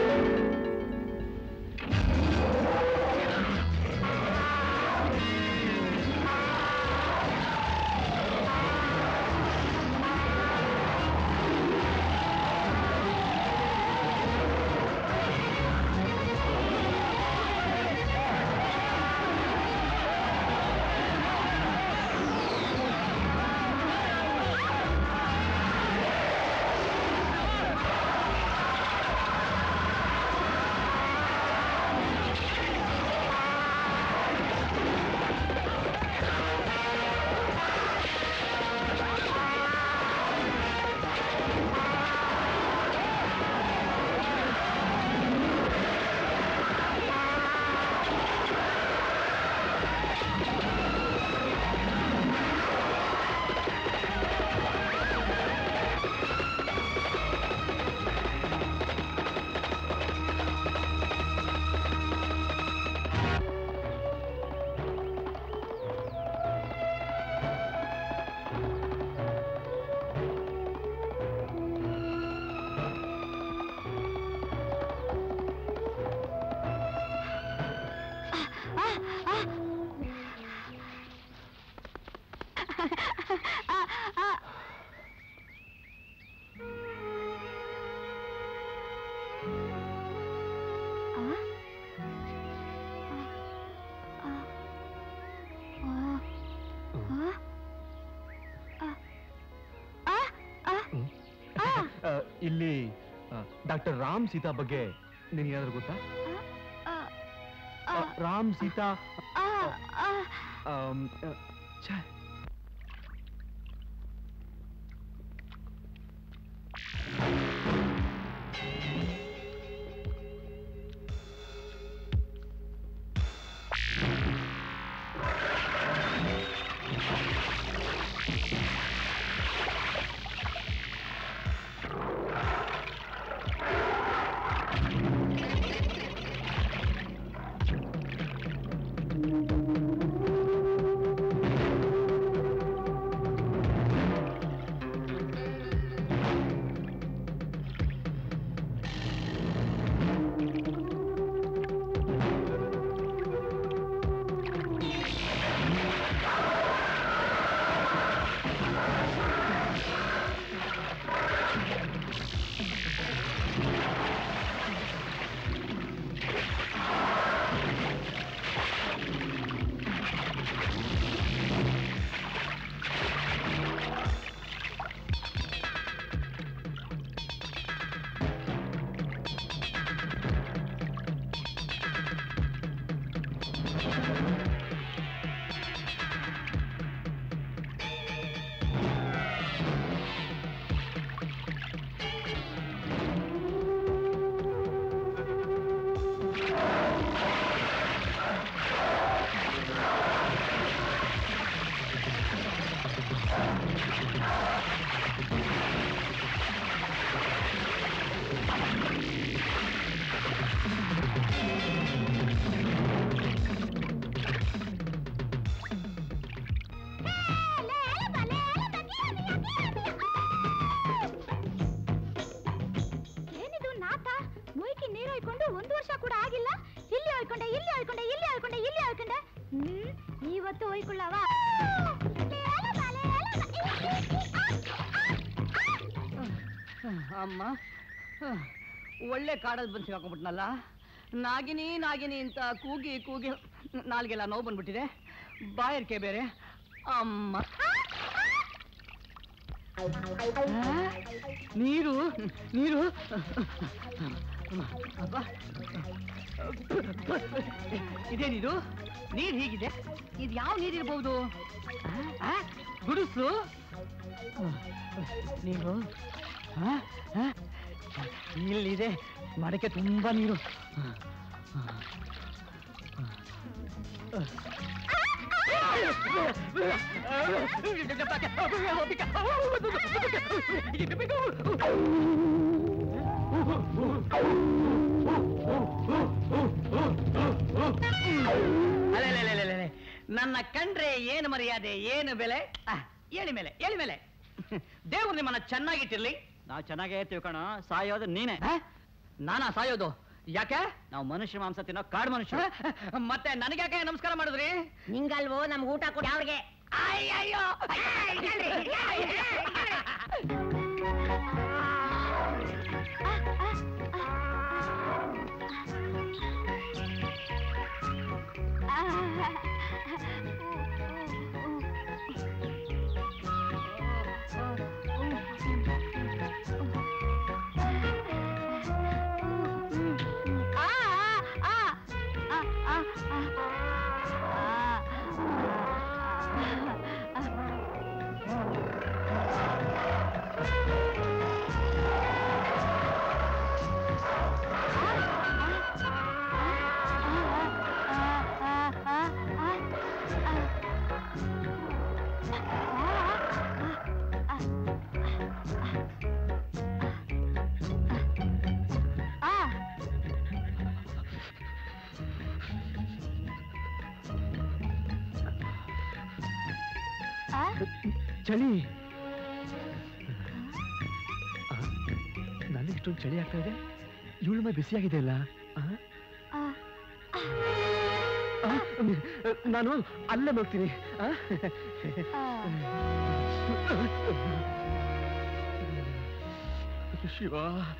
ಇಲ್ಲಿ ಡಾಕ್ಟರ್ ರಾಮ್ ಸೀತಾ ಬಗ್ಗೆ ನಿನಗೇನಾದ್ರೂ ಗೊತ್ತಾ ಆ, ರಾಮ್ ಸೀತಾ ಆಮ್, ಆ, ಛೆ. പോയിക്കൊള്ളാവാ ಅಮ್ಮ ಹ, ಒಳ್ಳೆ ಕಾಡಲ್ಲಿ ಬಂದು ಸಿಗಾಕೊಂಡ್ಬಿಟ್ನಲ್ಲ ನಾಗಿನಿ ನಾಗಿನಿ ಅಂತ ಕೂಗಿ ಕೂಗಿ ನಾಲ್ಗೆಲ್ಲ ನೋವು ಬಂದ್ಬಿಟ್ಟಿದೆ ಬಾಯರ್ಕೆ ಬೇರೆ ಅಮ್ಮ ಆ, ನೀರು ನೀರು ಅಬ್ಬ. ಇದೇನಿದು ನೀರು ಹೀಗಿದೆ ಇದು ಯಾವ ನೀರಿರ್ಬೋದು ಆ, ಆ, ಗುಡುಸು ನೀರು ಆ, ಆ, ಇಲ್ಲಿದೆ ಮಡಕೆ ತುಂಬಾ ನೀರು ಅಲೆಲೆಲೆಲೆಲೆ. ನನ್ನ ಕಂಡ್ರೆ ಏನು ಮರ್ಯಾದೆ ಏನು ಬೆಲೆ ಆ, ಹೇಳಿ ಮೇಲೆ ಹೇಳಿ ಮೇಲೆ ದೇವ್ರು ನಿಮ್ಮನ್ನ ಚೆನ್ನಾಗಿಟ್ಟಿರ್ಲಿ ನಾವು ಚೆನ್ನಾಗೇ ಇರ್ತೀವಿ ಕಣ ಸಾಯೋದು ನೀನೆ ನಾನಾ ಸಾಯೋದು ಯಾಕೆ ನಾವು ಮನುಷ್ಯ ಮಾಂಸ ತಿನ್ನೋ ಕಾಡು ಮನುಷ್ಯ ಮತ್ತೆ ನನಗ್ಯಾಕೆ ನಮಸ್ಕಾರ ಮಾಡಿದ್ರಿ ನಿಂಗಲ್ವೋ ನಮ್ಗೆ ಊಟ ಕೊಡಿ ಅವ್ರಿಗೆ ಅಯ್ಯಯ್ಯೋ ಚಳಿ ನನಗೆ ಇಷ್ಟೊಂದು ಚಳಿ ಆಗ್ತಾ ಇದೆ ಇವಳ ಮೈ ಬಿಸಿಯಾಗಿದೆ ಅಲ್ಲ ಆ? ಆ, ನಾನು ಅಲ್ಲೇ ನೋಡ್ತೀನಿ ಆ? ಶಿವ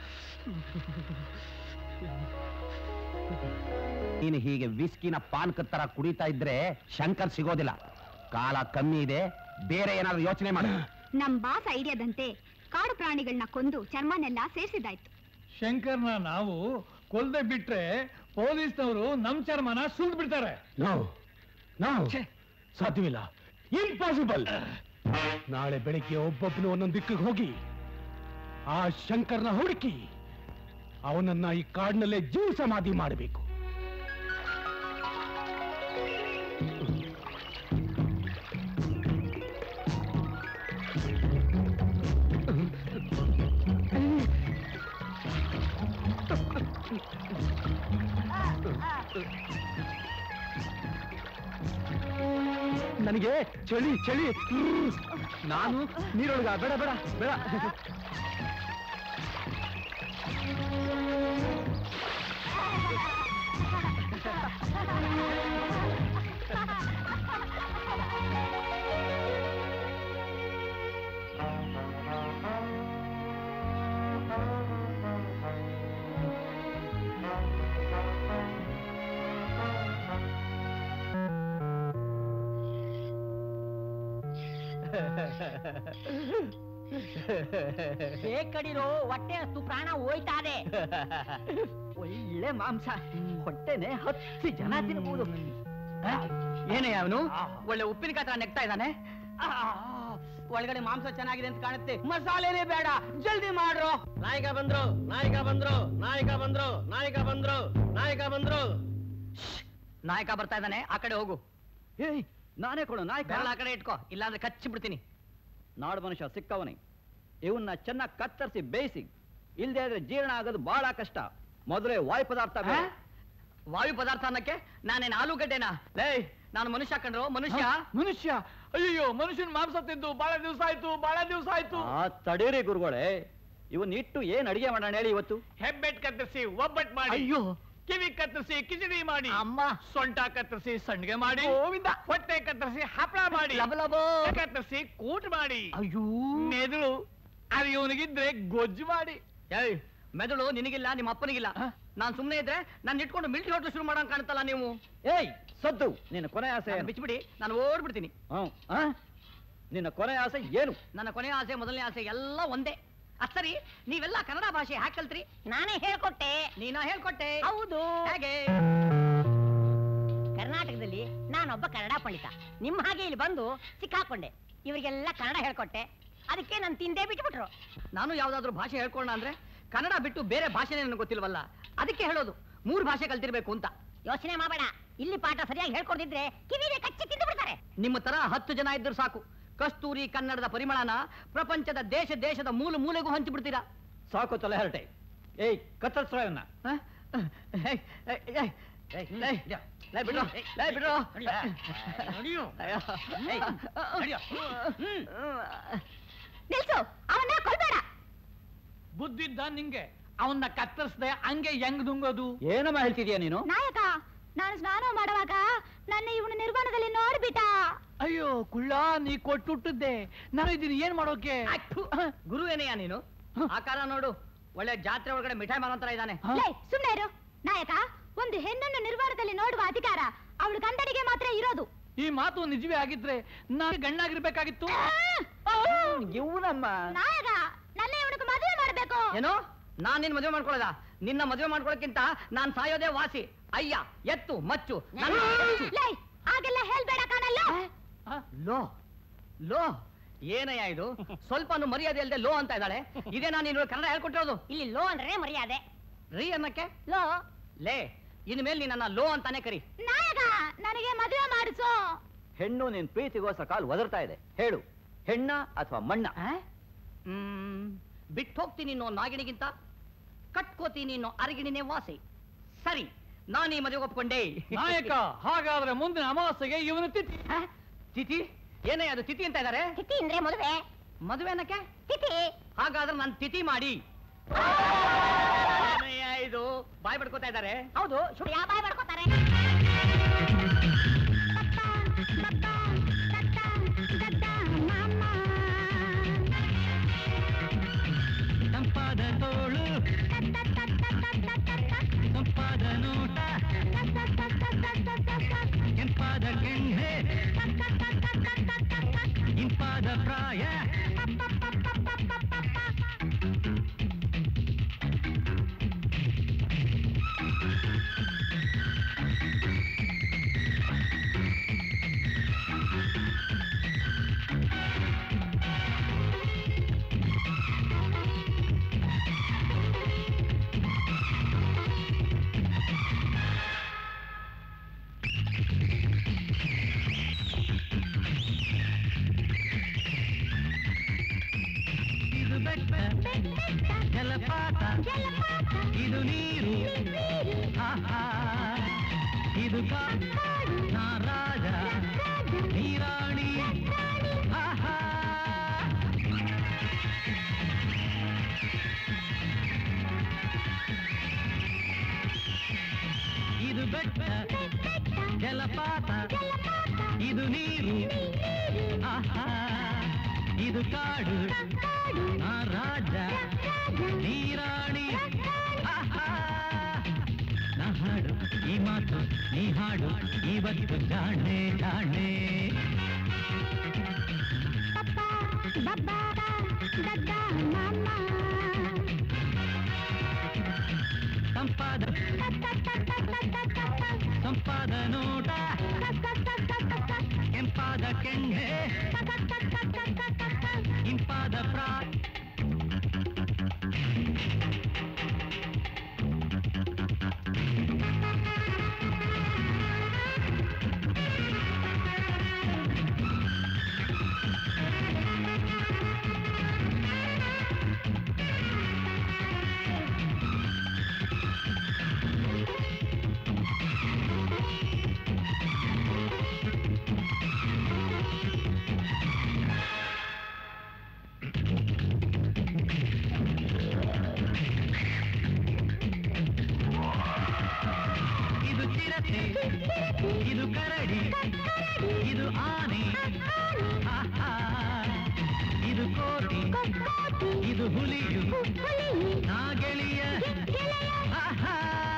ನೀನು ಹೀಗೆ ವಿಸ್ಕಿನ ಪಾನ್ಕದ ತರ ಕುಡಿತಾ ಇದ್ರೆ ಶಂಕರ್ ಸಿಗೋದಿಲ್ಲ ಕಾಲ ಕಮ್ಮಿ ಇದೆ ಬೇರೆ ಏನಾದ್ರು ಯೋಚನೆ ಮಾಡು ನಮ್ ಬಾಸ್ ಐಡಿಯಾದಂತೆ ಕಾಡು ಪ್ರಾಣಿಗಳನ್ನ ಕೊಂದು ಚರ್ಮನೆಲ್ಲ ಸೇರಿಸಿದಾಯ್ತು ಶಂಕರ್ನ ನಾವು ಕೊಲ್ದೆ ಬಿಟ್ರೆ ಪೊಲೀಸ್ನವರು ನಮ್ ಚರ್ಮನ ಸುಲ್ದು ಬಿಡ್ತಾರೆ ನೋ ನೋ ಸಾಧ್ಯವಿಲ್ಲ ಇಂಪಾಸಿಬಲ್ ನಾಳೆ ಬೆಳಿಗ್ಗೆ ಒಬ್ಬೊಬ್ಬನು ಒಂದೊಂದು ದಿಕ್ಕಿಗೆ ಹೋಗಿ ಆ ಶಂಕರ್ನ ಹುಡುಕಿ ಅವನನ್ನ ಈ ಕಾಡಿನಲ್ಲೇ ಜೀವ ಸಮಾಧಿ ಮಾಡಬೇಕು ನನಗೆ ಚಳಿ ಚಳಿ ನಾನು ನೀರೊಳಗ ಬೇಡ ಬೇಡ ಬೇಡ ಬೇಕಡಿರೋ ಹೊಟ್ಟೆ ಅಷ್ಟು ಪ್ರಾಣ ಹೋಯ್ತಾದೆ ಒಳ್ಳೆ ಮಾಂಸ ಹೊಟ್ಟೆನೆ ಹತ್ತು ಜನ ತಿನ್ಬೋದು ಆ? ಏನೇ ಅವನು ಒಳ್ಳೆ ಉಪ್ಪಿನಕಾಯಿ ತರ ನೆಗ್ತಾ ಇದ್ದಾನೆ ಆ, ಒಳಗಡೆ ಮಾಂಸ ಚೆನ್ನಾಗಿದೆ ಅಂತ ಕಾಣುತ್ತೆ ಮಸಾಲೆನೇ ಬೇಡ ಜಲ್ದಿ ಮಾಡ್ರೋ ನಾಯಿಕ ಬಂದ್ರು ನಾಯಿಕ ಬಂದ್ರು ನಾಯಿಕ ಬಂದ್ರು ನಾಯಿಕ ಬಂದ್ರು ನಾಯಿಕ ಬಂದ್ರು ನಾಯಕ ಬರ್ತಾ ಇದ್ದಾನೆ ಆ ಕಡೆ ಹೋಗು ಏಯ್ ನಾನೇ ಕೊಡು ನಾಯಕ ಆ ಕಡೆ ಇಟ್ಕೋ ಇಲ್ಲಾಂದ್ರೆ ಕಚ್ಚಿ ಬಿಡ್ತೀನಿ ನಾಡು ಮನುಷ್ಯ ಸಿಕ್ಕವನೇ ಇವನ್ನ ಚೆನ್ನಾಗಿ ಕತ್ತರಿಸಿ ಬೇಯಿಸಿ ಇಲ್ದೇ ಇದ್ರೆ ಜೀರ್ಣ ಆಗೋದು ಬಹಳ ಕಷ್ಟ ಮೊದಲೇ ವಾಯು ಪದಾರ್ಥ ಆ? ವಾಯು ಪದಾರ್ಥ ಅನ್ನಕ್ಕೆ ನಾನೇನ್ ಆಲೂಗಡ್ಡೆನಾ ಲೇ ನಾನು ಮನುಷ್ಯ ಕಂಡ್ರು ಮನುಷ್ಯ ಮನುಷ್ಯ ಅಯ್ಯೋ ಮನುಷ್ಯನ ಮಾಂಸ ತಿಂದು ಬಹಳ ದಿವಸ ಆಯ್ತು ಬಹಳ ದಿವಸ ಆಯ್ತು ಆ ತಡೀರಿ ಗುರುಗಳೇ ಇವನ್ ಇಟ್ಟು ಏನ್ ಅಡಿಗೆ ಮಾಡೋಣ ಹೇಳಿ ಇವತ್ತು ಹೆಬ್ಬೆಟ್ ಕತ್ತರಿಸಿ ಒಬ್ಬಟ್ ಮಾಡಿ ಅಯ್ಯೋ ಕಿವಿ ಕತ್ತರಿಸಿ ಕಿಚಡಿ ಮಾಡಿ ಅಮ್ಮ ಸೊಂಟ ಕತ್ತರಿಸಿ ಸಂಡಿಗೆ ಮಾಡಿ ಗೋವಿಂದ. ಹೊಟ್ಟೆ ಕತ್ತರಿಸಿ ಹಪ್ಪಳ ಮಾಡಿ ಲಬಲಬೋ. ಕತ್ತರಿಸಿ ಕೂಟ್ ಮಾಡಿ ಅಯ್ಯೋ ಮೆದುಳು ಅದು ಇವನಿಗಿದ್ರೆ ಗೊಜ್ಜು ಮಾಡಿ ಏಯ್ ಮೆದುಳು ನಿನಗಿಲ್ಲ ನಿಮ್ಮ ಅಪ್ಪನಿಗಿಲ್ಲ ನಾನ್ ಸುಮ್ನೆ ಇದ್ರೆ ನಾನು ಇಟ್ಕೊಂಡು ಮಿಲ್ಟ್ರಿ ಹೋಟ್ಲು ಶುರು ಮಾಡಂಗ್ ಕಾಣ್ತಲ್ಲ ನೀವು ಏಯ್ ಸದ್ದು ನಿನ್ನ ಕೊನೆ ಆಸೆ ನಾನು ಏನು? ಬಿಚ್ಚಿಬಿಡಿ ನಾನು ಓಡ್ಬಿಡ್ತೀನಿ ಹ್ಮ್, ಆ? ನಿನ್ನ ಕೊನೆ ಆಸೆ ಏನು ನನ್ನ ಕೊನೆಯ ಆಸೆ ಮೊದಲನೇ ಆಸೆ ಎಲ್ಲ ಒಂದೇ ಅದ್ ಸರಿ ನೀವೆಲ್ಲ ಕನ್ನಡ ಭಾಷೆ ಹ್ಯಾಕ್ ಕಲ್ತ್ರಿ ನಾನೇ ಹೇಳ್ಕೊಟ್ಟೆ ನೀನಾ ಹೇಳ್ಕೊಟ್ಟೆ ಹೌದು ಹೇಗೆ ಕರ್ನಾಟಕದಲ್ಲಿ ನಾನೊಬ್ಬ ಕನ್ನಡ ಪಂಡಿತ ನಿಮ್ಮ ಹಾಗೆ ಇಲ್ಲಿ ಬಂದು ಸಿಕ್ಕಾಕೊಂಡೆ ಇವರಿಗೆಲ್ಲ ಕನ್ನಡ ಹೇಳ್ಕೊಟ್ಟೆ ಅದಕ್ಕೆ ನಾನು ತಿಂದೇ ಬಿಟ್ಬಿಟ್ರು ನಾನು ಯಾವ್ದಾದ್ರು ಭಾಷೆ ಹೇಳ್ಕೊಳ್ಳೋಣ ಅಂದ್ರೆ ಕನ್ನಡ ಬಿಟ್ಟು ಬೇರೆ ಭಾಷೆನೇ ನನಗೆ ಗೊತ್ತಿಲ್ವಲ್ಲ ಅದಕ್ಕೆ ಹೇಳೋದು ಮೂರು ಭಾಷೆ ಕಲ್ತಿರ್ಬೇಕು ಅಂತ ಯೋಚನೆ ಮಾಡಬೇಡ ಇಲ್ಲಿ ಪಾಠ ಸರಿಯಾಗಿ ಹೇಳ್ಕೊಡ್ದಿದ್ರೆ ಕಿವಿಗೆ ಕಚ್ಚಿ ತಿಂದು ಬಿಡ್ತಾರೆ ನಿಮ್ಮ ತರ ಹತ್ತು ಜನ ಇದ್ರು ಸಾಕು ಕಸ್ತೂರಿ ಕನ್ನಡದ ಪರಿಮಳನ ಪ್ರಪಂಚದ ದೇಶ ದೇಶದ ಮೂಲ ಮೂಲೆಗೂ ಹಂಚಿಬಿಡ್ತೀರಾ ಸಾಕು ತಲೆ ಹರಟೆ ಏಯ್ ಕತ್ತರಿಸ್ರ ಇವನ್ನ ಹ? ಏಯ್, ಏಯ್, ಏಯ್, ಏಯ್, ಲೇ, ಲೇ, ಬಿಡ್ರೋ, ಲೇ, ಬಿಡ್ರೋ. ಅಯ್ಯೋ, ಏಯ್, ನಿಲ್ಸು ಅವನ್ನ ಕೊಲ್ಬೇಡ ಬುದ್ಧಿದ್ದ ನಿಂಗೆ ಅವನ್ನ ಕತ್ತರಿಸ್ದೆ ಹಂಗೆ ಹೆಂಗ್ ನುಂಗೋದು ಏನಮ್ಮ ಹೇಳ್ತಿದ್ಯಾ ನೀನು ನಾಯಕ ನಾನು ಸ್ನಾನ ಮಾಡುವಾಗ ನನ್ನ ಇವನು ನಿರ್ಮಾಣದಲ್ಲಿ ನೋಡ್ಬಿಟ್ಟ ಅಯ್ಯೋ ಕುಳ್ಳ ನೀ ಕೊಟ್ಟುಟ್ಟಿದ್ದೆ ನಾನು ಇದೀನಿ ಏನ್ ಮಾಡೋಕೆ ಅಪ್ಪು, ಗುರು ಏನೆಯಾ ನೀನು ಆಕಾರ ನೋಡು ಒಳ್ಳೆ ಜಾತ್ರೆ ಒಳಗಡೆ ಮಿಠಾಯಿ ಮಾರೋಂತರ ಇದ್ದಾನೆ ಲೇ ಸುಮ್ನೆ ಇರು ನಾಯಕ ಒಂದು ಹೆಣ್ಣನ್ನು ನಿರ್ಮಾಣದಲ್ಲಿ ನೋಡುವ ಅಧಿಕಾರ ಅವಳು ಗಂಡನಿಗೆ ಮಾತ್ರ ಇರೋದು ಈ ಮಾತು ನಿಜವೇ ಆಗಿದ್ರೆ ನಾನು ಗಣ್ಣಾಗಿರ್ಬೇಕಾಗಿತ್ತು ಇವನಮ್ಮ ನಾಯಕ ನನ್ನ ಇವನಿಗೆ ಮದುವೆ ಮಾಡ್ಬೇಕು ಏನೋ ನಾನ್ ನಿನ್ ಮದುವೆ ಮಾಡ್ಕೊಳ್ಳೋದ ನಿನ್ನ ಮದುವೆ ಮಾಡ್ಕೊಳ್ಳೋಕ್ಕಿಂತ ನಾನ್ ಸಾಯೋದೇ ವಾಸಿ ಅಯ್ಯ ಎತ್ತು ಮಚ್ಚು ನನ್ನ ಹೆಚ್ಚು. ಲೇ ಹಾಗೆಲ್ಲ ಹೇಳ್ಬೇಡ ಕಾಣಲ್ಲ ಲೋ ಲೋ ಏನಯ್ಯ ಇದು ಸ್ವಲ್ಪನೂ ಮರ್ಯಾದೆ ಇಲ್ಲದೆ ಲೋ ಅಂತ ಇದ್ದಾಳೆ ಇದೇ ನಾನು ನೀನು ಕನ್ನಡ ಹೇಳ್ಕೊಟ್ಟಿರೋದು ಇಲ್ಲಿ ಲೋ ಅಂದ್ರೆ ಮರ್ಯಾದೆ ರೀ ಅನ್ನಕ್ಕೆ ಲೋ ಲೇ ಇನ್ಮೇಲೆ ನೀ ನನ್ನ ಲೋ ಅಂತಾನೆ ಕರಿ ನಾಯಕ ನನಗೆ ಮದುವೆ ಮಾಡಿಸು ಹೆಣ್ಣು ನಿನ್ ಪ್ರೀತಿಗೋಸ್ಕರ ಕಾಲು ಒದರ್ತಾ ಇದೆ ಹೇಳು ಹೆಣ್ಣ ಅಥವಾ ಮಣ್ಣ ಹ್ಮ್ ಬಿಟ್ಟು ಹೋಗ್ತೀನಿ ಅನ್ನೋ ನಾಗಿಣಿಗಿಂತ ಕಟ್ಕೋತೀನಿ ಅನ್ನೋ ಅರಗಿಣಿನೇ ವಾಸಿ ಸರಿ ನಾನು ಈ ಮದುವೆ ಒಪ್ಕೊಂಡೆ ನಾಯಕ ಹಾಗಾದ್ರೆ ಮುಂದಿನ ಅಮಾವಾಸ್ಯೆಗೆ ಇವನು ತಿಥಿ ಹ? ತಿಥಿ ಏನೇ ಅದು ತಿಥಿ ಅಂತ ಇದ್ದಾರೆ ತಿಥಿ ಅಂದ್ರೆ ಮದುವೆ ಮದುವೆ ಅನ್ನಕ್ಕೆ ತಿಥಿ ಹಾಗಾದ್ರೆ ನಾನು ತಿಥಿ ಮಾಡಿ ಏನಯ್ಯ ಇದು ಬಾಯ್ ಬಡ್ಕೋತಾ ಇದ್ದಾರೆ ಹೌದು ಸುಳ್ಳು ಯಾವ ಬಾಯ್ ಮಾಡ್ಕೋತಾರೆ ತಂಪಾದ ತೋಳು ತಂಪಾದ ನೋಟ ಕೆಂಪಾದ ಕೆಣ್ಣೆ ಇಂಪಾದ ಪ್ರಾಯ ಇದು ಬೆಟ್ಟ ಜಲಪಾತ ಇದು ನೀರು ಆಹಾ. ಇದು ಕಾಡು ನಾ ರಾಜ ನೀರಾಣಿ ಆಹಾ. ಇದು ಬೆಟ್ಟ ಜಲಪಾತ ಇದು ನೀರು ಆಹಾ ಇದು ಕಾಡು ಆ ರಾಜ ನೀರಾಣಿ ಆಹಾ. ನಾ ಹಾಡು ಈ ಮಾತು ನೀ ಹಾಡು ಇವತ್ತು ಜಾಣೆ ಜಾಣೆ ತಂಪಾದ ತಂಪಾದ ನೋಟ ಕೆಂಪಾದ ಕೆಂಡೆ ಇಂಪಾದ ಪ್ರಾ ಚಿರತೆ ಇದು ಕರಡಿ ಇದು ಆನೆ ಆಹಾ. ಇದು ಕೋತಿ ಇದು ಹುಲಿಯು ನಾ ಗೆಳೆಯ ಆಹಾ.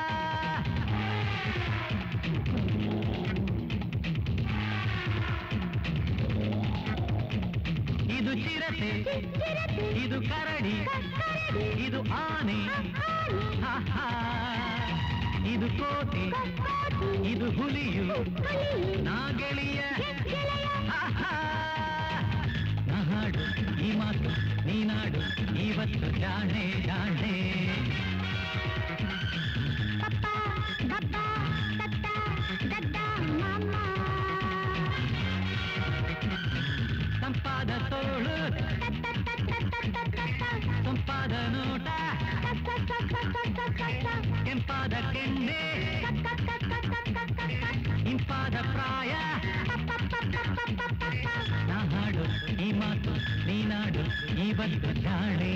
ಇದು ಚಿರತೆ ಇದು ಕರಡಿ ಇದು ಆನೆ ಆಹಾ. ಇದು ಕೋತಿ ಇದು ಹುಲಿಯು ನಾ ಗೆಳೆಯ ಆಹಾ. ನಾ ಹಾಡು ಈ ಮಾತು ನೀನಾಡು ಇವತ್ತು ಜಾಣೆ ಜಾಣೆ ತಂಪಾದ ತೋಳು ತಂಪಾದ ನೋಟ ಕೆಂಪಾದ ಕೆಂಡೆ ಇಂಪಾದ ಪ್ರಾಯ ನಾ ಹಾಡು ಈ ಮಾತು ನೀನಾಡು ಇವತ್ತು ಜಾಣೆ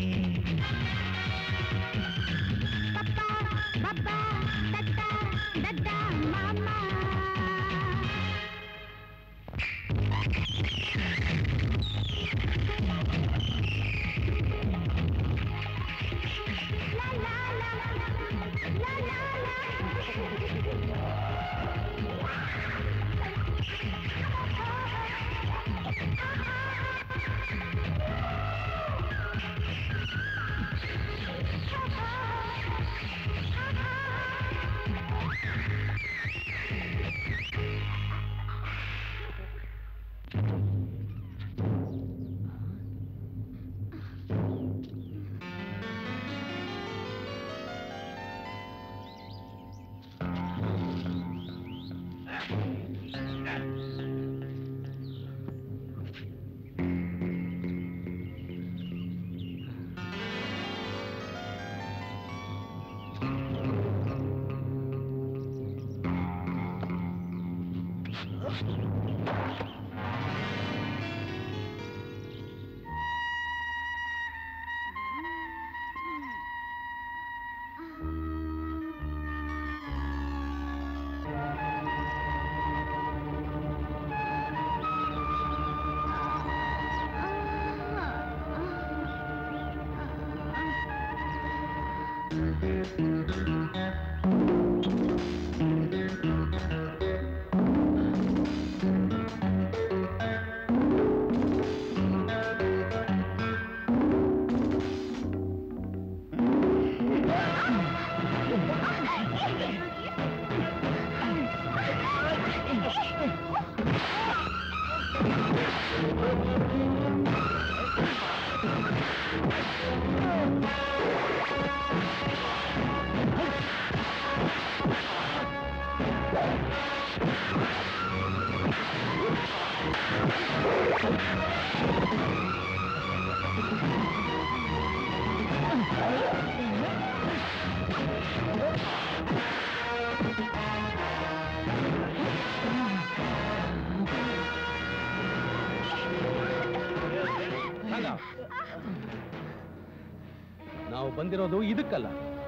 ನಾವು ಬಂದಿರೋದು ಇದಕ್ಕಲ್ಲ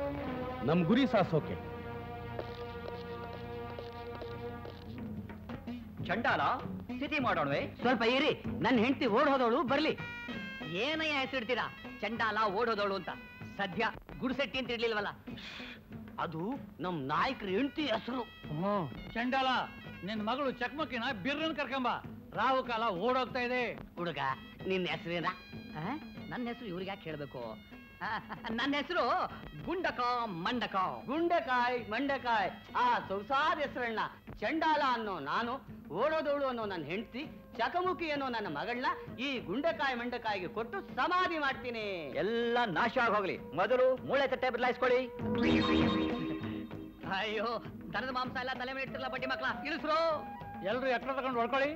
ನಮ್ ಗುರಿ ಸಾಸೋಕೆ ಚಂಡಾಲ ಸ್ಥಿತಿ ಮಾಡೋಣವೆ ಸ್ವಲ್ಪ ಇರಿ ನನ್ನ ಹೆಂಡತಿ ಓಡ್ ಹೋದವಳು ಬರ್ಲಿ ಏನಯ್ಯ ಹೆಸರಿಡ್ತೀರಾ ಚಂಡಾಲ ಓಡೋದವಳು ಅಂತ ಸದ್ಯ ಗುಡಿಸೆಟ್ಟಿ ಅಂತ ಇರ್ಲಿಲ್ವಲ್ಲ ಅದು ನಮ್ ನಾಯಕರ ಹೆಂಡತಿ ಹೆಸರು ಚಂಡಾಲ ನಿನ್ ಮಗಳು ಚಕ್ಮಕ್ಕಿನ ಬಿರ್ರನ್ ಕರ್ಕೊಂಬ ರಾಹು ಕಾಲ ಓಡೋಗ್ತಾ ಇದೆ ಹುಡುಗ ನಿನ್ನ ಹೆಸರೇನ ನನ್ನ ಹೆಸರು ಇವ್ರಿಗೆ ಯಾಕೆ ಹೇಳ್ಬೇಕು ಆ, ನನ್ನ ಹೆಸರು ಗುಂಡಕ ಮಂಡಕ ಗುಂಡಕಾಯ್ ಮಂಡಕಾಯ್ ಆ ಸೊಗಸಾದ ಹೆಸರಣ್ಣ ಚಂಡಾಲ ಅನ್ನೋ ನಾನು ಓಡೋದವಳು ಅನ್ನೋ ನನ್ನ ಹೆಂಡತಿ ಚಕಮುಖಿ ಅನ್ನೋ ನನ್ನ ಮಗಳನ್ನ ಈ ಗುಂಡಕಾಯಿ ಮಂಡಕಾಯಿಗೆ ಕೊಟ್ಟು ಸಮಾಧಿ ಮಾಡ್ತೀನಿ ಎಲ್ಲ ನಾಶ ಆಗೋಗ್ಲಿ ಮೊದಲು ಮೂಳೆ ತಟ್ಟೆ ಬದಲಾಯಿಸ್ಕೊಳ್ಳಿ ಅಯ್ಯೋ ದನದ ಮಾಂಸ ಎಲ್ಲ ತಲೆ ಮೇಲೆ ಇಡ್ತಿರಲ್ಲ ಬಡ್ಡಿ ಮಕ್ಳ ಇಳಿಸ್ರು ಎಲ್ರು ಎಕ್ರ ತಗೊಂಡು ಹೊಡ್ಕೊಳ್ಳಿ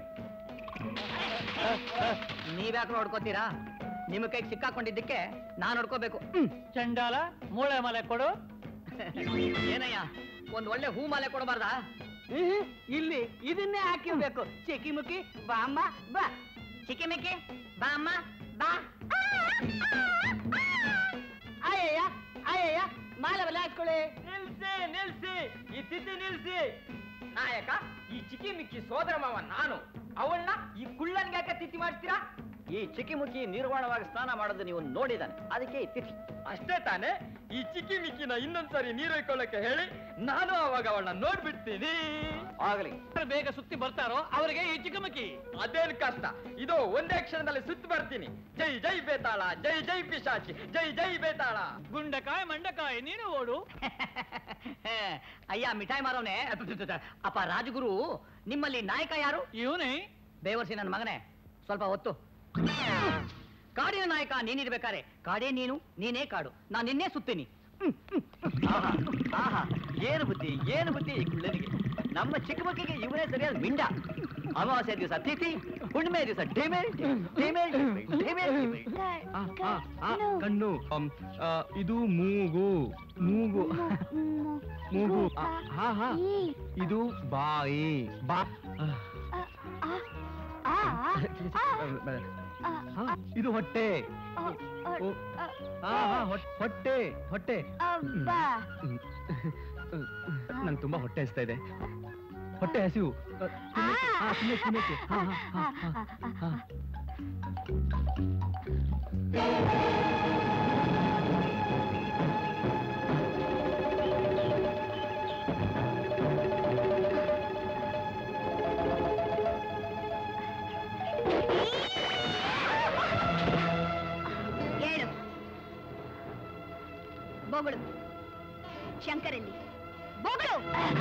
ನೀವ್ಯಾಕೆ ನೋಡ್ಕೋತೀರಾ ನಿಮ್ಮ ಕೈಗೆ ಸಿಕ್ಕಾಕೊಂಡಿದ್ದಕ್ಕೆ ನಾನ್ ನೋಡ್ಕೋಬೇಕು ಚಂಡಾಲ ಮೂಳೆ ಮಲೆ ಕೊಡು ಏನಯ್ಯ ಒಂದ್ ಒಳ್ಳೆ ಹೂ ಮಾಲೆ ಕೊಡಬಾರ್ದಾ ಹ್ಮ್, ಇಲ್ಲಿ ಇದನ್ನೇ ಹಾಕಿರ್ಬೇಕು ಚಿಕಿಮುಕಿ ಬಾ ಅಮ್ಮ ಬಾ ಚಿಕಿಮಿಕಿ ಬಾ ಅಮ್ಮ ಬಾ ಅಯ್ಯಯ್ಯ ಅಯ್ಯಯ್ಯ ಮಾಲೆ ಬಲ ಹಾಕೊಳ್ಳಿ ನಿಲ್ಸಿ ನಿಲ್ಸಿ ಈ ತಿಥಿ ನಿಲ್ಸಿ ನಾಯಕ ಈ ಚಿಕ್ಕಿ ಮಿಕ್ಕಿ ಸೋದರ ಮಾವ ನಾನು ಅವಳನ್ನ ಈ ಕುಳ್ಳನ್ಗೆ ಯಾಕೆ ತಿಥಿ ಮಾಡಿಸ್ತೀರಾ ಈ ಚಿಕ್ಕಿಮುಕ್ಕಿ ನಿರ್ವಾಣವಾಗಿ ಸ್ನಾನ ಮಾಡೋದು ನೀವು ನೋಡಿದಾನೆ ಅದಕ್ಕೆ ಈ ತಿಥಿ ಅಷ್ಟೇ ತಾನೇ ಈ ಚಿಕ್ಕಿ ಮಿಕ್ಕಿನ ಇನ್ನೊಂದ್ಸರಿ ನೀರು ಹೊಯ್ಕೊಳ್ಳಕ್ಕೆ ಹೇಳಿ ನಾನು ಅವಾಗ ಅವಳನ್ನ ನೋಡ್ಬಿಡ್ತೀನಿ ಆಗಲಿ ಬೇಗ ಸುತ್ತಿ ಬರ್ತಾರೋ ಅವರಿಗೆ ಈ ಚಿಕ್ಕಮಕ್ಕಿ ಅದೇನ್ ಕಷ್ಟ ಇದು ಒಂದೇ ಕ್ಷಣದಲ್ಲಿ ಸುತ್ತಿ ಬರ್ತೀನಿ ಜೈ ಜೈ ಬೇತಾಳ ಜೈ ಜೈ ಪಿಶಾಚಿ ಜೈ ಜೈ ಬೇತಾಳ ಗುಂಡಕಾಯ್ ಮಂಡಕಾಯ್ ನೀನು ಓಡು ಅಯ್ಯ ಮಿಠಾಯಿ ಮಾರೋನೆ ಅಪ್ಪ ರಾಜಗುರು ನಿಮ್ಮಲ್ಲಿ ನಾಯಕ ಯಾರು ಇವನೇ ಬೇವರ್ಸಿ ನನ್ನ ಮಗನೇ ಸ್ವಲ್ಪ ಹೊತ್ತು ಕಾಡಿನ ನಾಯಕ ನೀನಿರ್ಬೇಕಾರೆ ಕಾಡೇ ನೀನು ನೀನೇ ಕಾಡು ನಾನು ನಿನ್ನೆ ಸುತ್ತೀನಿ ಆಹಾ, ಆಹಾ, ಏನು ಬುದ್ಧಿ ಏನು ಬುದ್ಧಿ ಈ ಕುಳ್ಳನಿಗೆ ನಮ್ಮ ಚಿಕ್ಕ ಮಕ್ಕಳಿಗೆ ಇವನೇ ಸರಿಯಾದ ಮಿಂಡ ಅಮಾವಾಸ್ಯ ದಿವಸ ತಿಥಿ ಹುಣ್ಣಿಮೆ ದಿವಸ ಡಿಮೇಲ್ ಡಿಮೇಲ್ ಡಿಮೇಲ್ ಕಣ್ಣು ಅಮ್, ಆ, ಇದು ಮೂಗು ಮೂಗು ಮೂಗು ಆ, ಹಾ ಹಾ ಇದು ಬಾಯಿ ಬಾ ಹಾ, ಇದು ಹೊಟ್ಟೆ ಓ, ಹಾ ಹಾ ಹೊಟ್- ಹೊಟ್ಟೆ ಹೊಟ್ಟೆ ನಂಗೆ ತುಂಬಾ ಹೊಟ್ಟೆ ಹಸ್ತಾ ಇದೆ ಹೊಟ್ಟೆ ಹಸಿವು ಅ, ತಿನ್ನಕ್ಕೆ, ಹಾ, ತಿನ್ನಕ್ಕೆ, ತಿನ್ನಕ್ಕೆ. ಹಾ, ಹಾ, ಹಾ, ಹಾ, ಹಾ. ಹೇಳು ಬೋಗಳು ಶಂಕರಲ್ಲಿ ಬೋಗಳು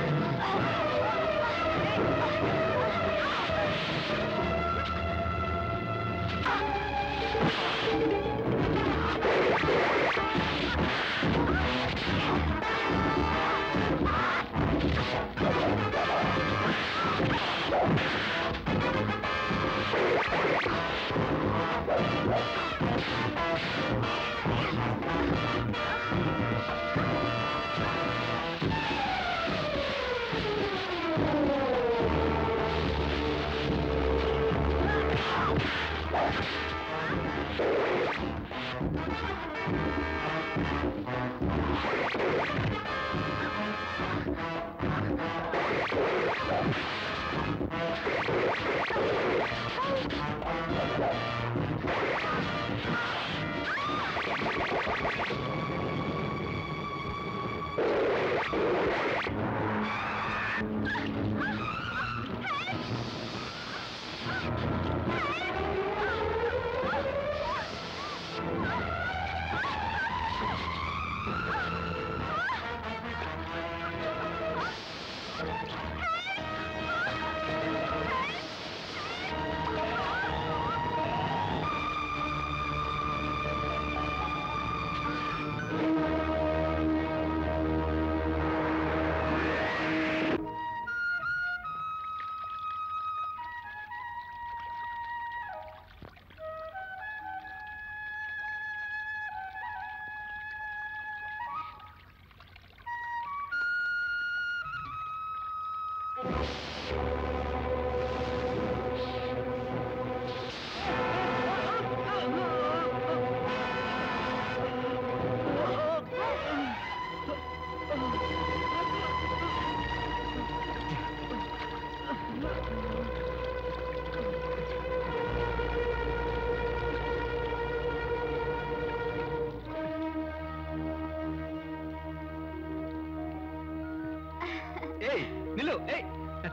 ಏಯ್ ನಿಲ್ಲು ಏಯ್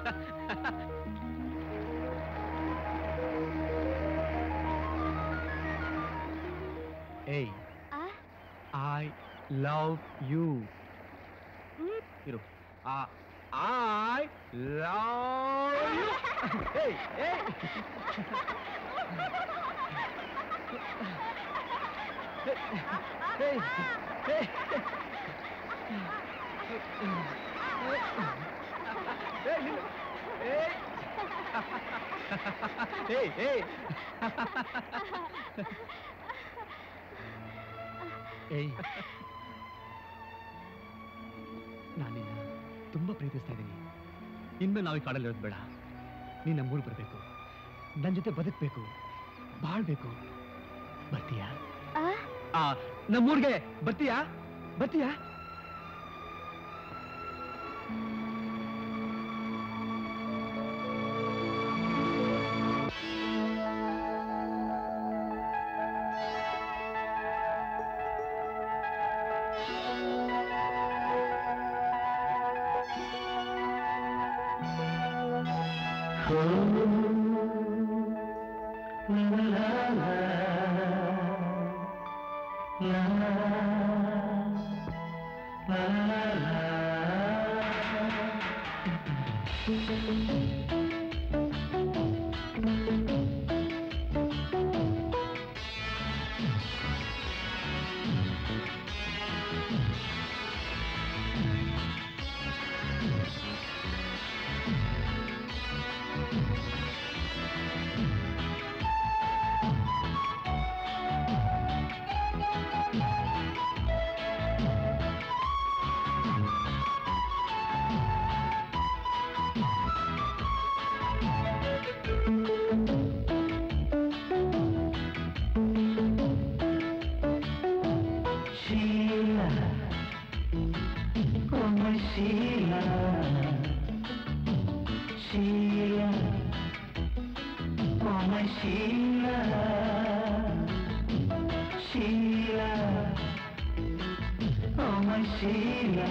ಏಯ್ ಐ ಲವ್ ಯು ಇರು ಆ ಐ ಲವ್ ಯು ಏಯ್ ಏಯ್ ಏಯ್ ಏಯ್ ಏಯ್ ನಿಲ್ಲು ಏಯ್ ಏಯ್ ಏಯ್ ಏಯ್ ನಾನಿನ್ನ ತುಂಬಾ ಪ್ರೀತಿಸ್ತಾ ಇದ್ದೀನಿ ಇನ್ಮೇಲೆ ನಾವು ಈ ಕಾಡಲ್ಲಿರೋದು ಬೇಡ ನೀನ್ ನಮ್ಮೂರು ಬರಬೇಕು ನನ್ನ ಜೊತೆ ಬದುಕಬೇಕು ಬಾಳ್ಬೇಕು ಬರ್ತೀಯಾ ಆ ನಮ್ಮೂರ್ಗೆ ಬರ್ತೀಯಾ ಬರ್ತೀಯಾ Sheila, oh my Sheila, Sheila, oh my Sheila, Sheila, oh my Sheila,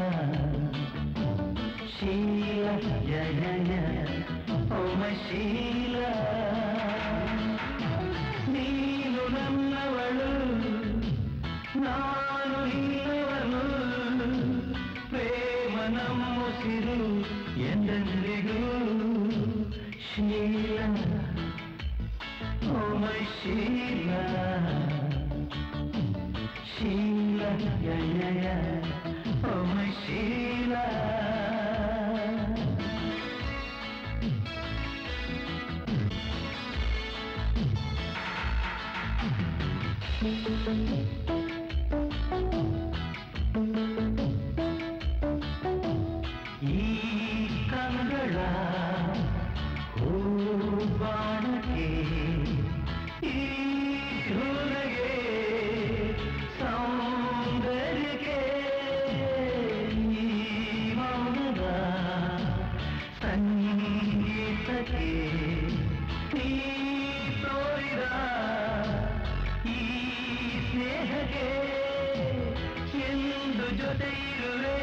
Sheila, yeah yeah yeah, oh my Sheila, ನೀನು ನನ್ನವಳು ನಾನು ಇಲ್ಲವನು ಪ್ರೇಮ ನಮ್ಮುಸಿರು ಎಂದೆಂದಿಗೂ ಶೀಲ ಓ ಮೈ ಶೀಲ ಶೀಲ ಯಯ ಓ ಮೈ ಶೀಲ ಈ ಕಂಗಳ ಹೂಬಾಣಕ್ಕೆ ಈ ಹುಲಗೆ ಸೌಂದರ್ಯಕ್ಕೆ ಈ ಮೌನದ ಸಂಗೀತಕ್ಕೆ ನೀ ತೋರಿದ ಈ ಸ್ನೇಹಕ್ಕೆ ಎಂದು ಜೊತೆ ಇರುವೆ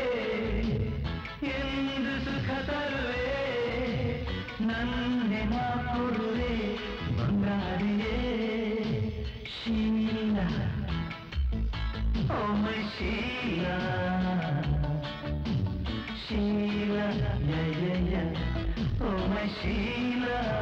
ಎಂದು ಸುಖ ತರುವೆ ನನ್ನೆ ನಾ ಕೊಡುವೆ ಬಂಗಾರಿಯೇ ಶೀಲ ಓ ಮೈ ಶೀಲ ಶೀಲ ಯ ಯ ಯ ಓ ಮೈ ಶೀಲ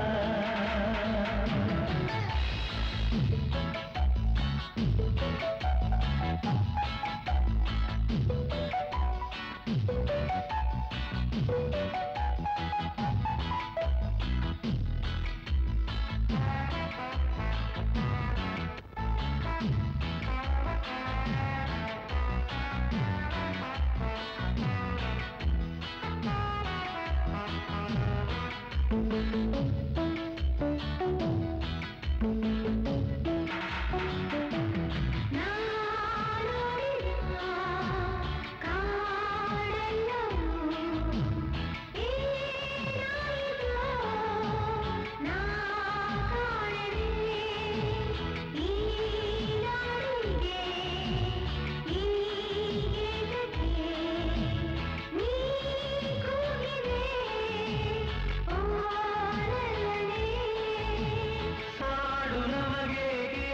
ಸಾಡು ನಮಗೇಕೆ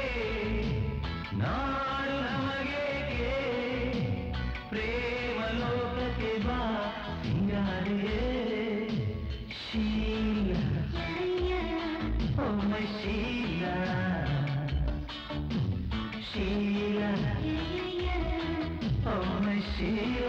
ನಾಡು ನಮಗೇಕೆ ಪ್ರೇಮ ಲೋಕಕ್ಕೆ ಬಾ ಸಿಂಗಾರಿಯೇ ಶೀಲ ಓ ಮೈ ಶೀಲ ಶೀಲ ಓ ಮೈ ಶೀಲ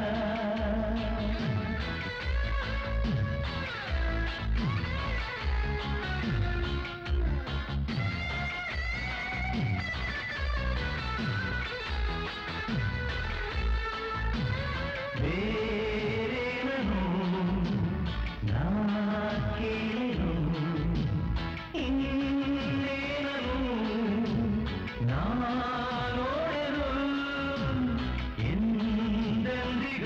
ಬೇರೇನನು ನಾ ಕೇಳೆನು ಇನ್ನೇನನು ನಾ ನೋಡೆನು ಎಂದೆಂದಿಗೂ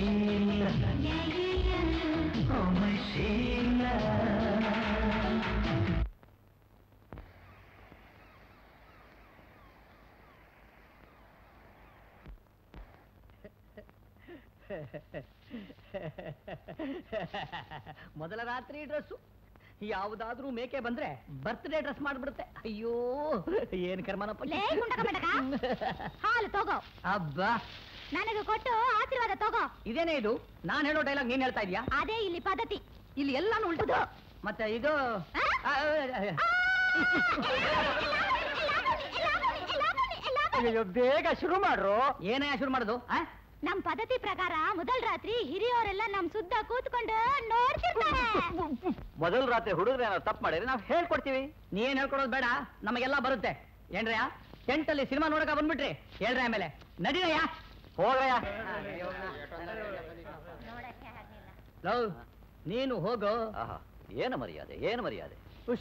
Sheila. Oh, my Sheila. ಮೊದಲ ರಾತ್ರಿ ಡ್ರೆಸ್ಸು ಯಾವುದಾದ್ರೂ ಮೇಕೆ ಬಂದ್ರೆ ಬರ್ತ್ಡೇ ಡ್ರೆಸ್ ಮಾಡ್ಬಿಡುತ್ತೆ ಅಯ್ಯೋ ಏನ್ ಕರ್ಮನಪ್ಪ ಲೇ ಗುಂಡಕ ಬೆಂಡಕ. ಹಾಲು ತಗೋ ಅಬ್ಬಾ ನನಗೆ ಕೊಟ್ಟು ಆಶೀರ್ವಾದ ತಗೋ ಇದೇನೇ ಇದು ನಾನ್ ಹೇಳೋ ಡೈಲಾಗ್ ನೀನ್ ಹೇಳ್ತಾ ಇದೀಯಾ ಅದೇ ಇಲ್ಲಿ ಪದ್ಧತಿ ಇಲ್ಲಿ ಎಲ್ಲಾನು ಉಲ್ಟದು ಮತ್ತೆ ಇದು ಆ, ಆ, ಆ, ಅಯ್ಯೋ ಬೇಗ ಶುರು ಮಾಡ್ರು ಏನೇ ಶುರು ಮಾಡೋದು ಆ? ನಮ್ ಪದ್ಧತಿ ಪ್ರಕಾರ ಮೊದಲ್ ರಾತ್ರಿ ಹಿರಿಯವರೆಲ್ಲ ನಮ್ ಸುದ್ದ ಕೂತ್ಕೊಂಡು ನೋಡ್ತಿರ್ತಾರೆ ಮೊದಲ ರಾತ್ರಿ ಹುಡುಗರು ಏನಾದ್ರು ತಪ್ಪು ಮಾಡಿದ್ರೆ ನಾವು ಹೇಳ್ಕೊಡ್ತೀವಿ ನೀ ಏನ್ ಹೇಳ್ಕೊಡೋದು ಬೇಡ ನಮಗೆಲ್ಲ ಬರುತ್ತೆ ಏನ್ರಯ್ಯ ಟೆಂಟಲ್ಲಿ ಸಿನಿಮಾ ನೋಡಕ ಬಂದ್ಬಿಟ್ರಿ ಹೇಳ್ರಿ ಆಮೇಲೆ ನಡೀರಯ್ಯ ಹೋಗ್ರಯ್ಯ ಲವ್ ನೀನು ಹೋಗೋ ಆಹಾ ಏನು ಮರ್ಯಾದೆ ಏನು ಮರ್ಯಾದೆ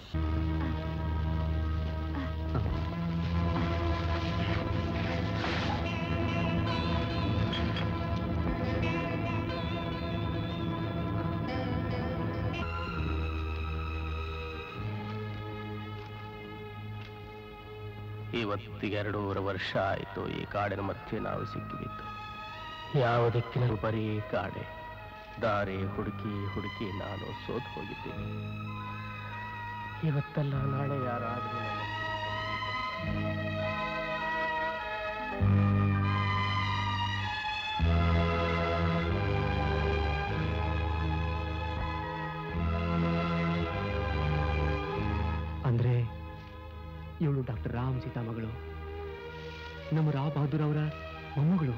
ಇವತ್ತಿಗೆ ಎರಡೂವರೆ ವರ್ಷ ಆಯಿತು ಈ ಕಾಡಿನ ಮಧ್ಯೆ ನಾವು ಸಿಕ್ಕಿಬಿದ್ದು ಯಾವ ದಿಕ್ಕಿನಲ್ಲಿ ಬರೀ ಕಾಡೆ ದಾರಿ ಹುಡುಕಿ ಹುಡುಕಿ ನಾನು ಸೋತು ಹೋಗಿದ್ದೀನಿ ಇವತ್ತಲ್ಲ ನಾಳೆ ಯಾರಾದರೂ ನನ್ನ ಅಂದ್ರೆ ಇವಳು ಡಾಕ್ಟರ್ ರಾಮ್ ಸೀತಾ ಮಗಳು ನಮ್ಮ ರಾವ್ ಬಹದ್ದೂರ್ ಅವರ ಮೊಮ್ಮಗಳು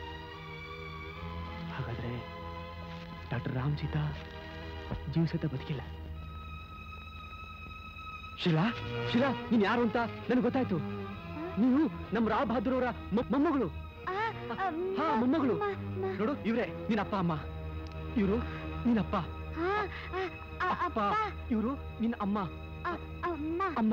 ಹಾಗಾದ್ರೆ ಡಾಕ್ಟರ್ ರಾಮ್ ಸೀತಾ ಜೀವ ಸಹಿತ ಬದುಕಿಲ್ಲ ಶಿಲಾ ಶಿಲಾ ನೀನ್ ಯಾರು ಅಂತ ನನಗೆ ಗೊತ್ತಾಯ್ತು ನೀವು ನಮ್ಮ ರಾವ್ ಬಹದ್ದೂರ್ ಅವರ ಮೊಮ್ಮಗಳು ಹಾ ಮೊಮ್ಮಗಳು ನೋಡು ಇವ್ರೆ ನಿನ್ನ ಅಪ್ಪ ಅಮ್ಮ ಇವರು ನಿನ್ನಪ್ಪ ಅಪ್ಪ ಇವರು ನಿನ್ನ ಅಮ್ಮ ಅಮ್ಮ ಅಮ್ಮ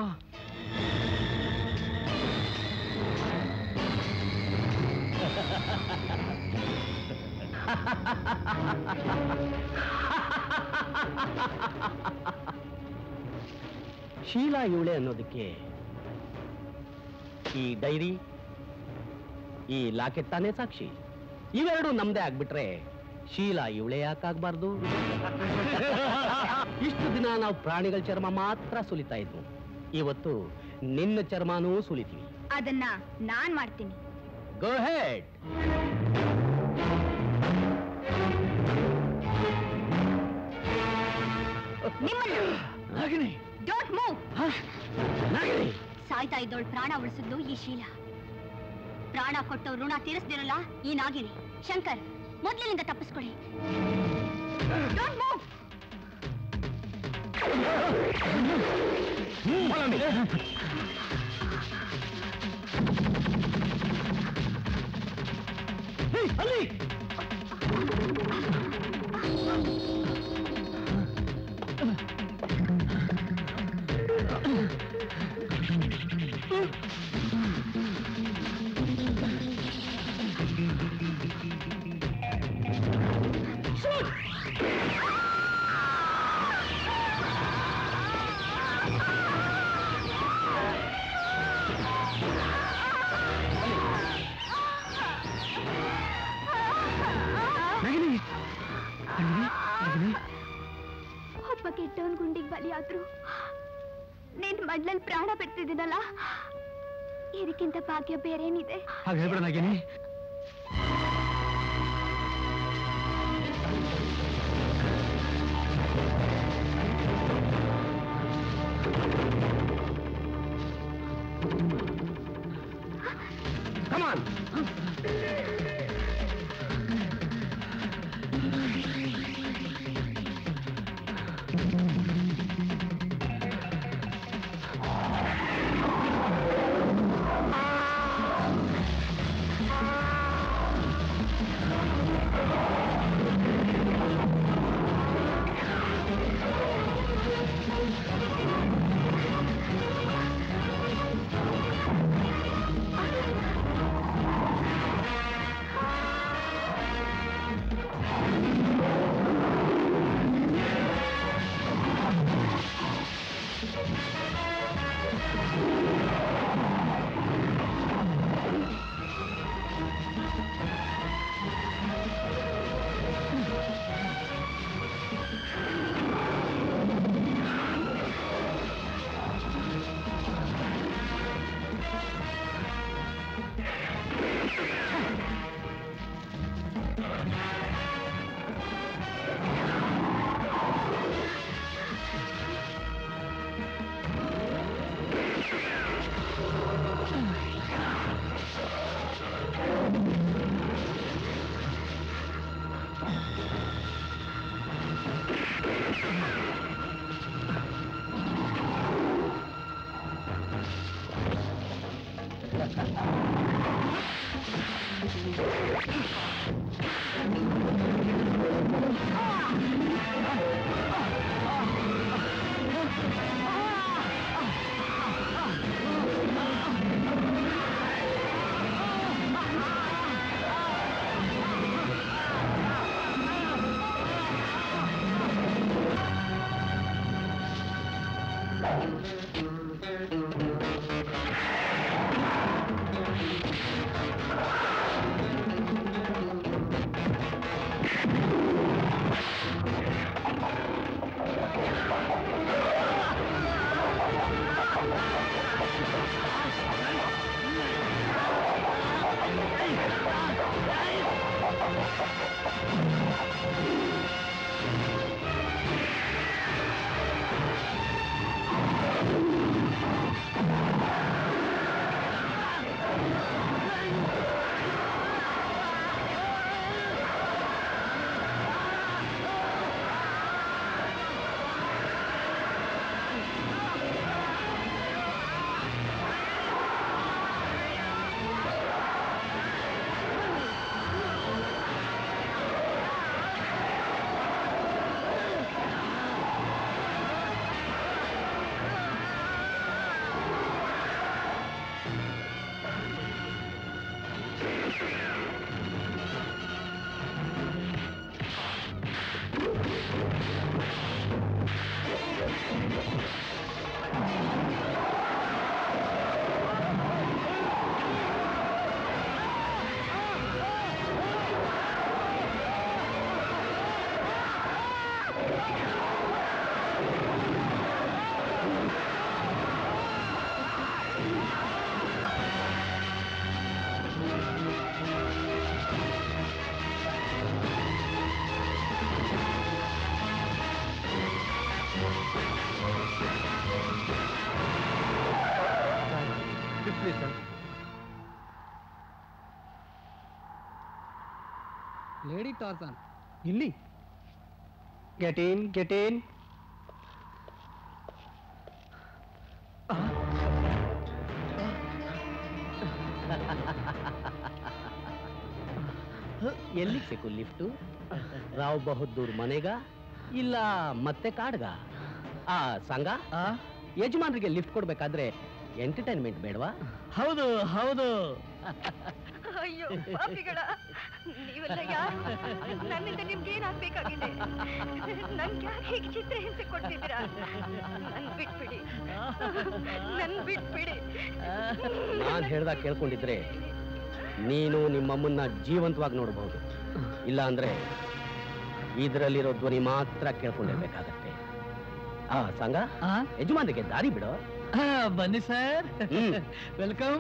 ಶೀಲಾ ಇವಳೆ ಅನ್ನೋದಕ್ಕೆ ಈ ಡೈರಿ ಈ ಲಾಕೆಟ್ ತಾನೇ ಸಾಕ್ಷಿ ಇವೆರಡು ನಮ್ದೇ ಆಗ್ಬಿಟ್ರೆ ಶೀಲಾ ಇವಳೆ ಯಾಕಾಗ್ಬಾರ್ದು ಇಷ್ಟು ದಿನ ನಾವು ಪ್ರಾಣಿಗಳ ಚರ್ಮ ಮಾತ್ರ ಸುಲಿತಾ ಇದ್ವು ಇವತ್ತು ನಿನ್ನ ಚರ್ಮನೂ ಸುಲಿತೀವಿ ಅದನ್ನ ನಾನ್ ಮಾಡ್ತೀನಿ ಗೋ ಹೆಡ್ ನಿಮ್ಮನ್ನ ಡೋಂಟ್ ಮೂವ್ ಸಾಯ್ತಾ ಇದ್ದೋಳ್ ಪ್ರಾಣ ಉಳಿಸಿದ್ಲು ಈ ಶೀಲ ಪ್ರಾಣ ಕೊಟ್ಟು ಋಣ ತೀರಿಸ್ದಿರಲ್ಲ ಈ ನಾಗಿನಿ ಶಂಕರ್ ಮೊದ್ಲಿನಿಂದ ತಪ್ಪಿಸ್ಕೊಳ್ಳಿ ಡೋಂಟ್ ಮೂವ್ ಅಲ್ಲಿ ನಗಿನಿ ನಗಿನಿ ನಗಿನಿ ಒಬ್ಬ ಕೆಟ್ಟವನ್ ಗುಂಡಿಗೆ ಬಲಿಯಾದ್ರು ನಿನ್ ಮಡ್ಲಲ್ಲಿ ಪ್ರಾಣ ಬಿಡ್ತಿದ್ದೀನಲ್ಲ ಇದಕ್ಕಿಂತ ಭಾಗ್ಯ ಬೇರೇನಿದೆ ಹಾಗೆ ಹೇಳ್ಬೇಡ Nagini Come on. Lady Tarzan ಇಲ್ಲಿ ಗೆಟ್ ಇನ್ ಗೆಟ್ ಇನ್ ಎಲ್ಲಿಗೆ ಸಿಕ್ಕು ಲಿಫ್ಟು ರಾವ್ ಬಹದ್ದೂರ್ ಮನೆಗ ಇಲ್ಲ ಮತ್ತೆ ಕಾಡ್ಗ ಆ ಸಂಘ ಯಜಮಾನ್ರಿಗೆ ಲಿಫ್ಟ್ ಕೊಡ್ಬೇಕಾದ್ರೆ ಎಂಟರ್ಟೈನ್ಮೆಂಟ್ ಬೇಡವಾ ಹೌದು ಹೌದು ಅಯ್ಯೋ ಪಾಪಿಗಳ ನೀವೆಲ್ಲ ಯಾರು ನನ್ನಿಂದ ನಿಮ್ಗೆ ಏನಾಗ್ಬೇಕಾಗಿದೆ ನನ್ಗೆ ಯಾಕೆ ಹೀಗೆ ಚಿತ್ರ ಹಿಂಸೆ ಕೊಡ್ತಿದ್ದೀರಾ ನನ್ ಬಿಟ್ಬಿಡಿ ನನ್ ಬಿಟ್ಬಿಡಿ ನಾನು ಹೇಳ್ದಾಗ ಕೇಳ್ಕೊಂಡಿದ್ರೆ ನೀನು ನಿಮ್ಮಮ್ಮನ್ನ ಜೀವಂತವಾಗಿ ನೋಡಬಹುದು ಇಲ್ಲ ಅಂದ್ರೆ ಇದರಲ್ಲಿರೋ ಧ್ವನಿ ಮಾತ್ರ ಕೇಳ್ಕೊಂಡಿರ್ಬೇಕಾಗತ್ತೆ ಆ ಸಂಘ ಯಜಮಾನ್ರಿಗೆ ದಾರಿ ಬಿಡು ಬನ್ನಿ ಸರ್ ಹ್ಮ್. ವೆಲ್ಕಮ್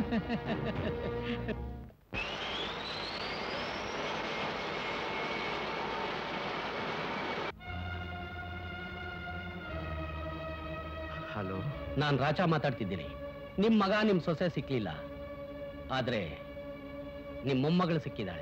ಹಲೋ ನಾನು ರಾಜ ಮಾತಾಡ್ತಿದ್ದೀನಿ ನಿಮ್ ಮಗ ನಿಮ್ ಸೊಸೆ ಸಿಕ್ಲಿಲ್ಲ ಆದ್ರೆ ನಿಮ್ ಮೊಮ್ಮಗಳು ಸಿಕ್ಕಿದ್ದಾಳೆ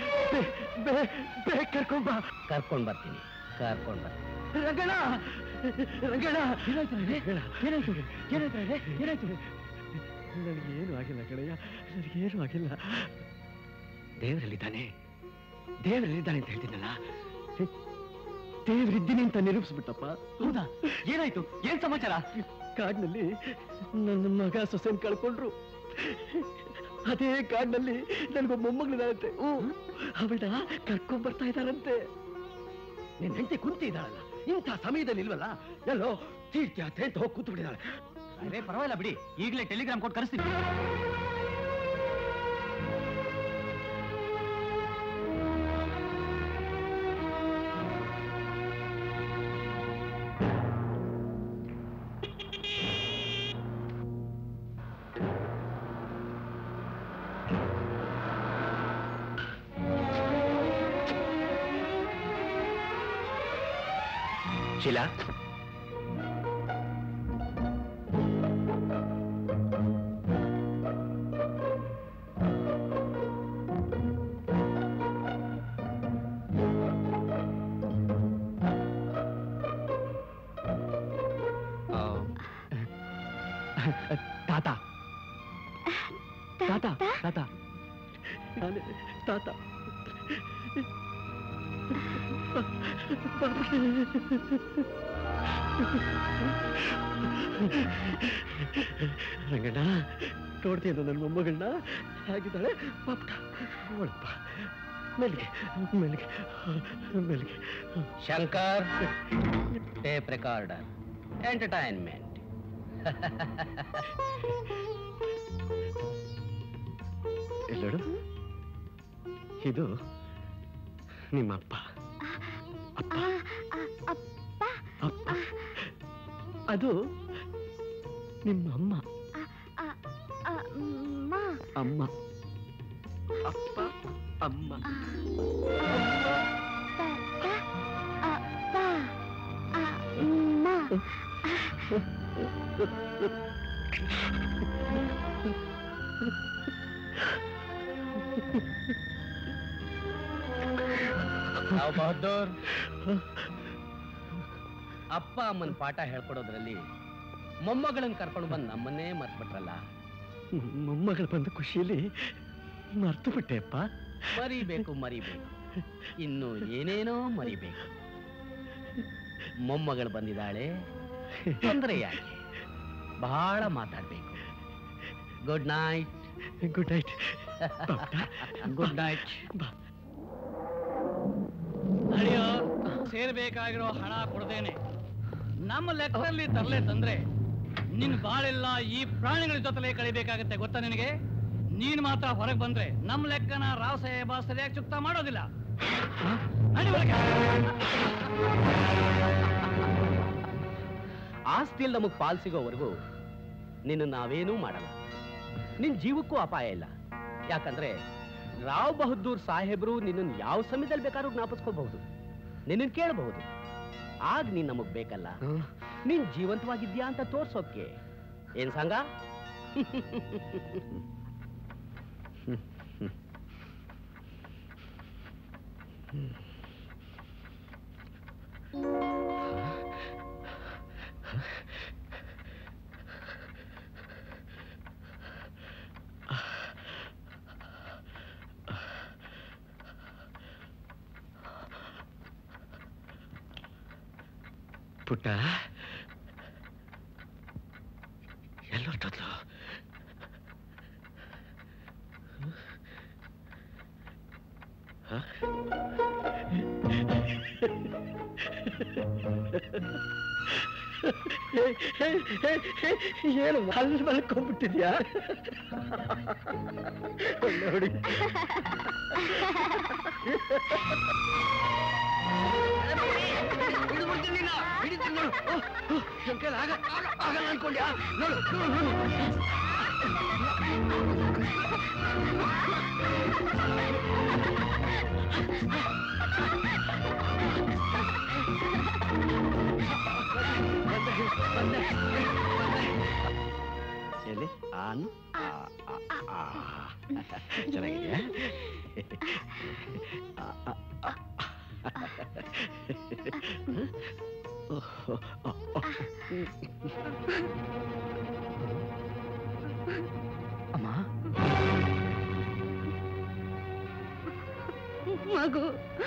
ಕರ್ಕೊಂಡ್ ಬಾ ಕರ್ಕೊಂಡ್ ಬರ್ತೀನಿ ಕರ್ಕೊಂಡ್ ಬರ್ತೀನಿ ರಂಗಣ ರಂಗಣ ಏನಾಯ್ತು ಏನಾಯ್ತು ಏನಾಯ್ತು ಏನಾಯ್ತು ನನಗೇನು ಆಗಿಲ್ಲ ಕಡೆಯ ನನಗೇನು ಆಗಿಲ್ಲ ದೇವರಲ್ಲಿದ್ದಾನೆ ದೇವರಲ್ಲಿದ್ದಾನೆ ಅಂತ ಹೇಳ್ತೀನಲ್ಲ ದೇವರಿದ್ದೀನಿ ಅಂತ ನಿರೂಪಿಸ್ಬಿಟ್ಟಪ್ಪ ಹೌದಾ ಏನಾಯ್ತು ಏನ್ ಸಮಾಚಾರ ಕಾಡಿನಲ್ಲಿ ನನ್ನ ಮಗ ಸೊಸೆನ್ ಕಳ್ಕೊಂಡ್ರು ಅದೇ ಕಾಡಿನಲ್ಲಿ ನನಗೊಬ್ಬ ಮೊಮ್ಮಗಳಿದಾರಂತೆ ಹ್ಞೂ ಅವಳ ಕರ್ಕೊಂಡ್ ಬರ್ತಾ ಇದ್ದಾರಂತೆ ನಿನ್ನ ಹೆಂಡತಿ ಕುಂತಿ ಇದ್ದಾಳಲ್ಲ ಇಂಥ ಸಮಯದಲ್ಲಿ ಇಲ್ವಲ್ಲ ಎಲ್ಲೋ ತೀರ್ಥಯಾತ್ರೆ ಅಂತ ಹೋಗಿ ಕೂತು ಬಿಟ್ಟಿದ್ದಾಳೆ ಅರೇ ಪರವಾಗಿಲ್ಲ ಬಿಡಿ ಈಗಲೇ ಟೆಲಿಗ್ರಾಮ್ ಕೊಟ್ಟು ಕಳಿಸ್ತೀನಿ ಶೀಲಾ ತಾತ ತಾತ ತಾತ ನಾನೇ ತಾತ ರಂಗಣ್ಣ ನೋಡ್ತೀಯ ನನ್ನ ಮೊಮ್ಮಗಳನ್ನ ಹೇಗಿದ್ದಾಳೆ ಪಾಪ ಒಳಪ್ಪ ಮೆಲ್ಲಿಗೆ ಮೆಲ್ಲಿಗೆ ಮೆಲ್ಲಿಗೆ ಶಂಕರ್ ಟೇಪ್ ರೆಕಾರ್ಡರ್ ಎಂಟರ್ಟೈನ್ಮೆಂಟ್ ಎಲ್ಲೋಡು ಇದು ನಿಮ್ಮಪ್ಪ ಅಪ್ಪ ಅಪ್ಪ ಅದು ನಿಮ್ಮ ಅಮ್ಮ ಅಮ್ಮ ಅಪ್ಪ ಅಮ್ಮ ನಾವು ಬಹದ್ದೂರ್ ಅಪ್ಪ ಅಮ್ಮನ ಪಾಠ ಹೇಳ್ಕೊಡೋದ್ರಲ್ಲಿ ಮೊಮ್ಮಗಳನ್ನ ಕರ್ಕೊಂಡು ಬಂದು ನಮ್ಮನ್ನೇ ಮರ್ತ್ಬಿಟ್ರಲ್ಲ ಮೊಮ್ಮಗಳು ಬಂದ ಖುಷಿಯಲ್ಲಿ ಮರ್ತು ಬಿಟ್ಟೆ ಅಪ್ಪ ಮರಿಬೇಕು ಮರಿಬೇಕು ಇನ್ನು ಏನೇನೋ ಮರಿಬೇಕು ಮೊಮ್ಮಗಳು ಬಂದಿದ್ದಾಳೆ ತೊಂದರೆ ಯಾಕೆ ಬಹಳ ಮಾತಾಡ್ಬೇಕು good night good night good night ಅಯ್ಯೋ ಸೇರ್ಬೇಕಾಗಿರೋ ಹಣ ಕೊಡ್ದೇನೆ ನಮ್ಮ ಲೆಕ್ಕದಲ್ಲಿ ತರಲೆ ತಂದ್ರೆ ನಿನ್ ಬಾಳೆಲ್ಲ ಈ ಪ್ರಾಣಿಗಳ ಜೊತೆಲೇ ಕಳಿಬೇಕಾಗತ್ತೆ ಗೊತ್ತಾ ನಿನಗೆ ನೀನ್ ಮಾತ್ರ ಹೊರಗೆ ಬಂದ್ರೆ ನಮ್ಮ ಲೆಕ್ಕನ ರಾವ್ ಸಾಹೇಬ ಸರಿಯಾಗಿ ಚುಕ್ತ ಮಾಡೋದಿಲ್ಲ ನಡಿ ಒಳಗೆ. ಆಸ್ತಿಯಲ್ಲಿ ನಮಗ್ ಪಾಲ್ ಸಿಗೋವರೆಗೂ ನಿನ್ನ ನಾವೇನೂ ಮಾಡಲ್ಲ ನಿನ್ ಜೀವಕ್ಕೂ ಅಪಾಯ ಇಲ್ಲ ಯಾಕಂದ್ರೆ ರಾವ್ ಬಹದ್ದೂರ್ ಸಾಹೇಬ್ರು ನಿನ್ನನ್ನು ಯಾವ ಸಮಯದಲ್ಲಿ ಬೇಕಾದ್ರೂ ಜ್ಞಾಪಿಸ್ಕೋಬಹುದು ನಿನ್ನ ಕೇಳಬಹುದು ಆಗ ನೀನ್ ನಮಗ್ ಬೇಕಲ್ಲ ನೀನ್ ಜೀವಂತವಾಗಿದ್ಯಾ ಅಂತ ತೋರ್ಸೋಕೆ ಏನ್ ಸಂಗ ಪುಟ್ಟ ಎಲ್ಲೊಟ್ಟದ್ಲು ಏನು ಅಲ್ಲಿ ಮಲ್ಕೊಂಡ್ಬಿಟ್ಟಿದ್ಯಾ ಒಳ್ಳೆ ಹುಡುಗಿ ಶಂಕರ್ ಆಗ ಆಗ- ಆಗಲ್ಲ ಅನ್ಕೊಂಡ್ಯಾ ನೋಡು ನೋಡು, ನೋಡು ಎಲ್ಲಿ ಆನ್ ಆ, ಆ, ಆ. ಚೆನ್ನಾಗಿದೆಯಾ ಆ, ಆ, ಆ. ಓಹ್, ಆ, ಆ. ಅಮ್ಮ ಮಗು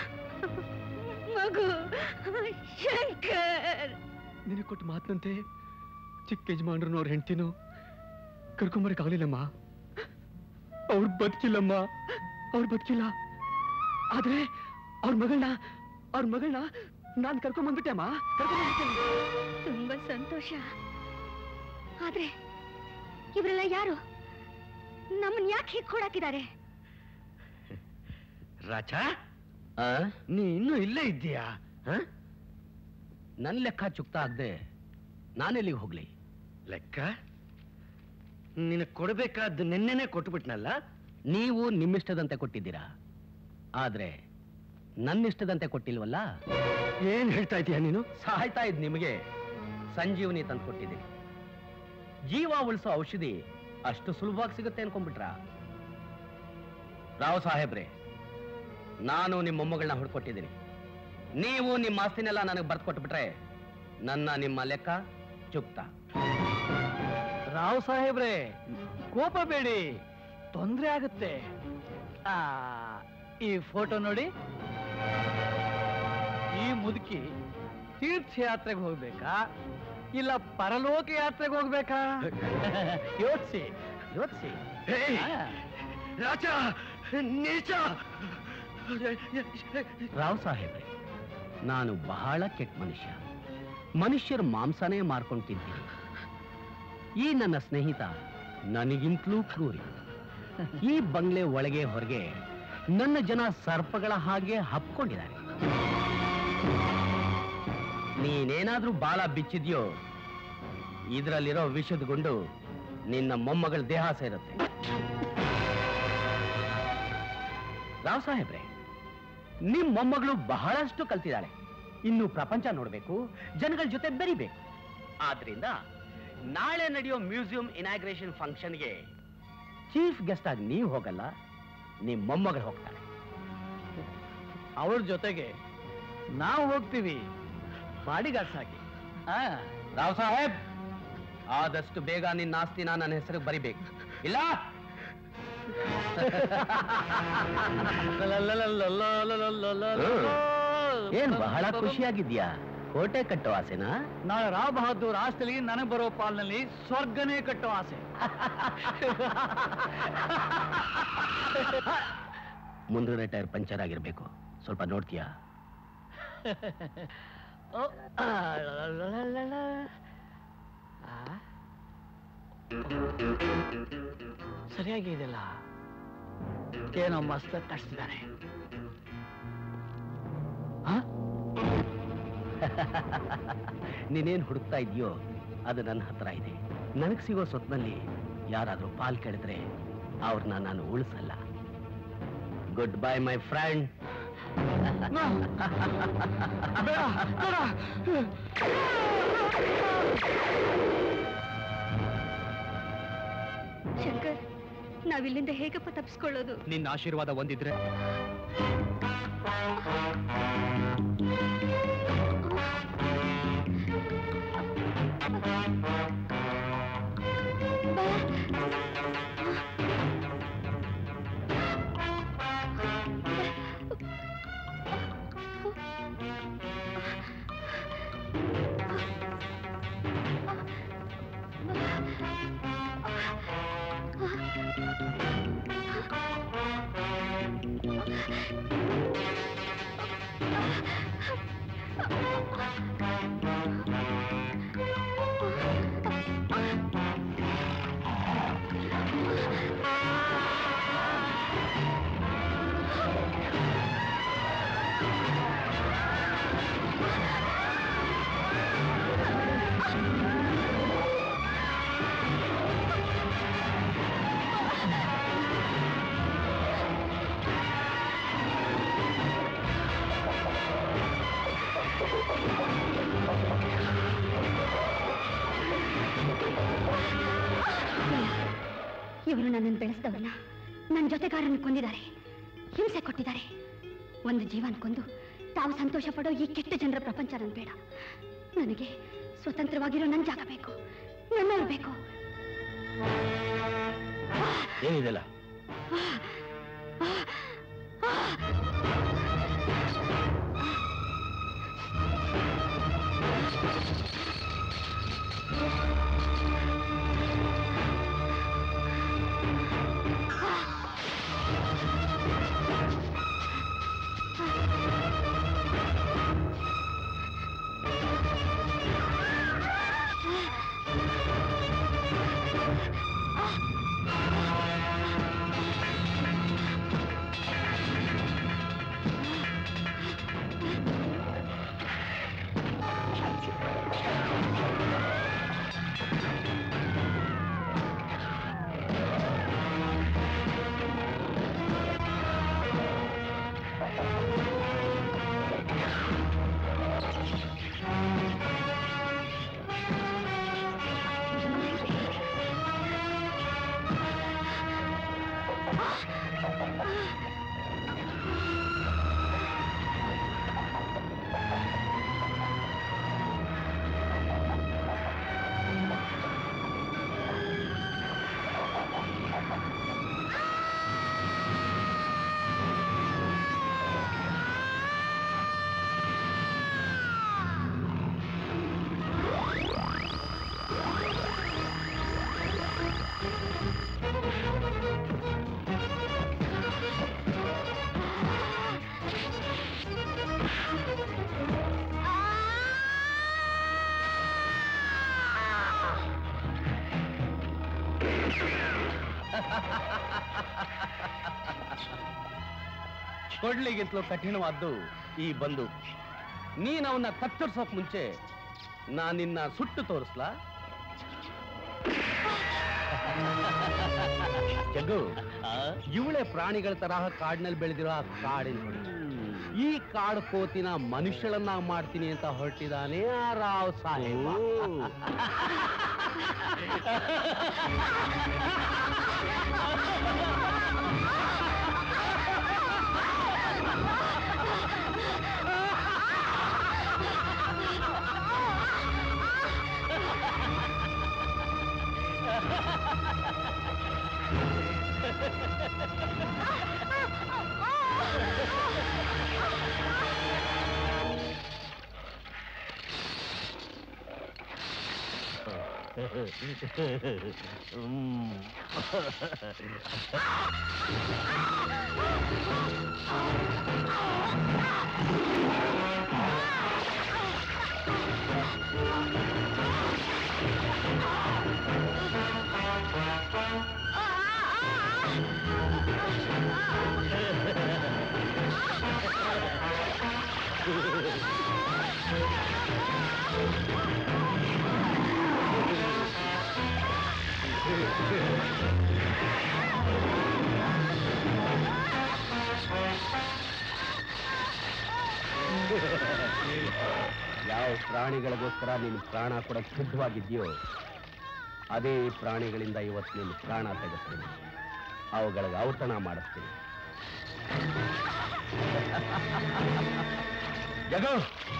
ಮಗು ಶಂಕರ್ ನಿನಗೆ ಕೊಟ್ಟ ಮಾತಿನಂತೆ ಚಿಕ್ಕ ಯಜಮಾನ್ರನ್ನ ಅವ್ರ ಹೆಂಡ್ತಿನೂ ಕರ್ಕೊಂಬರಕ್ಕಾಗಲಿಲ್ಲಮ್ಮ ಅವ್ರು ಬದುಕಿಲ್ಲಮ್ಮ ಅವ್ರು ಬದುಕಿಲ್ಲ ಆದ್ರೆ ಅವ್ರ ಮಗಳನ್ನ ಅವ್ರ ಮಗಳನ್ನ ನಾನು ಕರ್ಕೊಂಬಂದ್ಬಿಟ್ಟೆ ಅಮ್ಮ ಕರ್ಕೊಂಬಂದ್ಬಿಟ್ಟೆ ತುಂಬಾ ಸಂತೋಷ ಆದ್ರೆ ಇವರೆಲ್ಲ ಯಾರು ನಮ್ಮನ್ ಯಾಕೆ ಹೀಗೆ ಕೂಡಾಕಿದ್ದಾರೆ ರಾಜ ನೀ ಇನ್ನೂ ಇಲ್ಲೇ ಇದ್ದೀಯಾ ನನ್ ಲೆಕ್ಕ ಚುಕ್ತ ಆಗದೆ ನಾನೆಲ್ಲಿಗೆ ಹೋಗ್ಲಿ ಲೆಕ್ಕ ನಿನಗೆ ಕೊಡ್ಬೇಕಾದ್ದು ನಿನ್ನೆನೆ ಕೊಟ್ಬಿಟ್ನಲ್ಲ ನೀವು ನಿಮ್ಮಿಷ್ಟದಂತೆ ಕೊಟ್ಟಿದ್ದೀರಾ ಆದ್ರೆ ನನ್ನಿಷ್ಟದಂತೆ ಕೊಟ್ಟಿಲ್ವಲ್ಲ ಏನ್ ಹೇಳ್ತಾ ಇದೀಯ ನೀನು ಸಾಯ್ತಾ ಇದ್ ನಿಮಗೆ ಸಂಜೀವನಿ ತಂದು ಕೊಟ್ಟಿದ್ದೀನಿ ಜೀವ ಉಳಿಸೋ ಔಷಧಿ ಅಷ್ಟು ಸುಲಭವಾಗಿ ಸಿಗುತ್ತೆ ಅನ್ಕೊಂಡ್ಬಿಟ್ರ ರಾವ್ ಸಾಹೇಬ್ರೆ ನಾನು ನಿಮ್ಮ ಮೊಮ್ಮಗಳನ್ನ ಹುಡ್ಕೊಟ್ಟಿದ್ದೀನಿ ನೀವು ನಿಮ್ಮ ಆಸ್ತಿನೆಲ್ಲ ನನಗೆ ಬರ್ದು ಕೊಟ್ಬಿಟ್ರೆ ನನ್ನ ನಿಮ್ಮ ಲೆಕ್ಕ ಚುಕ್ತ ರಾವ್ ಸಾಹೇಬ್ರೆ ಕೋಪ ಬೇಡಿ ತೊಂದ್ರೆ ಆಗುತ್ತೆ ಆ, ಈ ಫೋಟೋ ನೋಡಿ ಈ ಮುದುಕಿ ತೀರ್ಥಯಾತ್ರೆಗೆ ಹೋಗ್ಬೇಕಾ ಇಲ್ಲ ಪರಲೋಕ ಯಾತ್ರೆಗೆ ಹೋಗ್ಬೇಕಾ ಯೋಚಿಸಿ ಯೋಚಿಸಿ ರಾಜ ನೀಚ ರಾವ್ ಸಾಹೇಬ್ರೆ ನಾನು ಬಹಳ ಕೆಟ್ಟ ಮನುಷ್ಯ ಮನುಷ್ಯರ ಮಾಂಸನೇ ಮಾರ್ಕೊಂಡು ತಿಂತೀನಿ ಈ ನನ್ನ ಸ್ನೇಹಿತ ನನಗಿಂತಲೂ ಕ್ರೂರಿ ಈ ಬಂಗ್ಲೆ ಒಳಗೆ ಹೊರಗೆ ನನ್ನ ಜನ ಸರ್ಪಗಳ ಹಾಗೆ ಹಪ್ಕೊಂಡಿದ್ದಾರೆ ನೀನೇನಾದ್ರೂ ಬಾಲ ಬಿಚ್ಚಿದ್ಯೋ ಇದರಲ್ಲಿರೋ ವಿಷದ ಗುಂಡು ನಿನ್ನ ಮೊಮ್ಮಗಳ ದೇಹ ಸೇರುತ್ತೆ ರಾವ್ ಸಾಹೇಬ್ರೆ ನಿಮ್ ಮೊಮ್ಮಗಳು ಬಹಳಷ್ಟು ಕಲ್ತಿದ್ದಾಳೆ ಇನ್ನು ಪ್ರಪಂಚ ನೋಡ್ಬೇಕು ಜನಗಳ ಜೊತೆ ಬೆರಿಬೇಕು ಆದ್ರಿಂದ ನಾಳೆ ನಡೆಯೋ ಮ್ಯೂಸಿಯಂ ಇನಾಗ್ರೇಷನ್ ಫಂಕ್ಷನ್ಗೆ ಚೀಫ್ ಗೆಸ್ಟ್ ಆಗಿ ನೀವು ಹೋಗಲ್ಲ ನಿಮ್ ಮೊಮ್ಮಗಳು ಹೋಗ್ತಾಳೆ ಅವ್ರ ಜೊತೆಗೆ ನಾವು ಹೋಗ್ತೀವಿ ಬಾಡಿಗಾರ್ಡ್ಸ್ ಹಾಕಿ ಆ ರಾವ್ ಸಾಹೇಬ್ ಆದಷ್ಟು ಬೇಗ ನಿನ್ನ ಆಸ್ತಿನ ನನ್ನ ಹೆಸರಿಗೆ ಬರಿಬೇಕು ಇಲ್ಲ ಏನ್ ಬಹಳ ಖುಷಿಯಾಗಿದ್ಯಾ ಕೋಟೆ ಕಟ್ಟೋ ಆಸೆನಾ ನಾಳೆ ರಾವ್ ಬಹದ್ದೂರ್ ಆಸ್ತಿಲಿ ನನಗೆ ಬರೋ ಪಾಲ್ನಲ್ಲಿ ಸ್ವರ್ಗನೇ ಕಟ್ಟೋ ಆಸೆ ಮುಂದಿನ ಟೈರ್ ಪಂಚರ್ ಆಗಿರ್ಬೇಕು ಸ್ವಲ್ಪ ನೋಡ್ತೀಯಾ ಓ, ಆ, ಲ, ಲ, ಲ, ಲ, ಲ. ಆ? ಸರಿಯಾಗಿ ಇದೆಲ್ಲ ಏನೋ ಮಸ್ತ್ ತಡಿಸ್ತಿದ್ದಾನೆ ನೀನೇನ್ ಹುಡುಕ್ತಾ ಇದೆಯೋ ಅದು ನನ್ನ ಹತ್ರ ಇದೆ ನನಗ್ ಸಿಗೋ ಸ್ವತ್ನಲ್ಲಿ ಯಾರಾದ್ರೂ ಪಾಲ್ ಕೇಳಿದ್ರೆ ಅವ್ರನ್ನ ನಾನು ಉಳಿಸಲ್ಲ goodbye my friend Shankar ನಾವಿಲ್ಲಿಂದ ಹೇಗಪ್ಪ ತಪ್ಪಿಸ್ಕೊಳ್ಳೋದು ನಿನ್ನ ಆಶೀರ್ವಾದ ಒಂದಿದ್ರೆ ಇವರು ನನ್ನನ್ನು ಬೆಳೆಸಿದವರನ್ನ ನನ್ನ ಜೊತೆಗಾರನ್ನು ಕೊಂದಿದ್ದಾರೆ ಹಿಂಸೆ ಕೊಟ್ಟಿದ್ದಾರೆ ಒಂದು ಜೀವನ ಕೊಂದು ತಾವು ಸಂತೋಷ ಪಡೋ ಈ ಕೆಟ್ಟ ಜನರ ಪ್ರಪಂಚ ನನ್ ಬೇಡ ನನಗೆ ಸ್ವತಂತ್ರವಾಗಿರೋ ನನ್ನ ಜಾಗ ಬೇಕು ನನ್ನವ್ರು ಬೇಕು ಏನಿದೆಲ್ಲ ಆ ಕೊಡ್ಲಿಗಿಂತಲೂ ಕಠಿಣವಾದ್ದು ಈ ಬಂದು ನೀನ್ ಅವನ್ನ ಕತ್ತರಿಸೋಕ್ ಮುಂಚೆ ನಾನ್ ನಿನ್ನ ಸುಟ್ಟು ತೋರಿಸ್ಲಾ ಜಗ್ಗು ಇವಳೆ ಪ್ರಾಣಿಗಳ ತರಹ ಕಾಡಿನಲ್ಲಿ ಬೆಳೆದಿರೋ ಆ ಕಾಡಿನ ಹುಡುಗಿ. ಈ ಕಾಡು ಕೋತಿನ ಮನುಷ್ಯಳನ್ನ ಮಾಡ್ತೀನಿ ಅಂತ ಹೊರಟಿದಾನೆ ಆ ರಾವ್ ಸಾಹೇಬ ಯಾವ ಪ್ರಾಣಿಗಳಿಗೋಸ್ಕರ ನೀನು ಪ್ರಾಣ ಕೊಡಕ್ ಸಿದ್ಧವಾಗಿದ್ಯೋ ಅದೇ ಪ್ರಾಣಿಗಳಿಂದ ಇವತ್ತು ನೀನು ಪ್ರಾಣ ತೆಗೆಸ್ತೀನಿ ಅವುಗಳಿಗೆ ಔತಣ ಮಾಡಿಸ್ತೀನಿ ಜಗೋ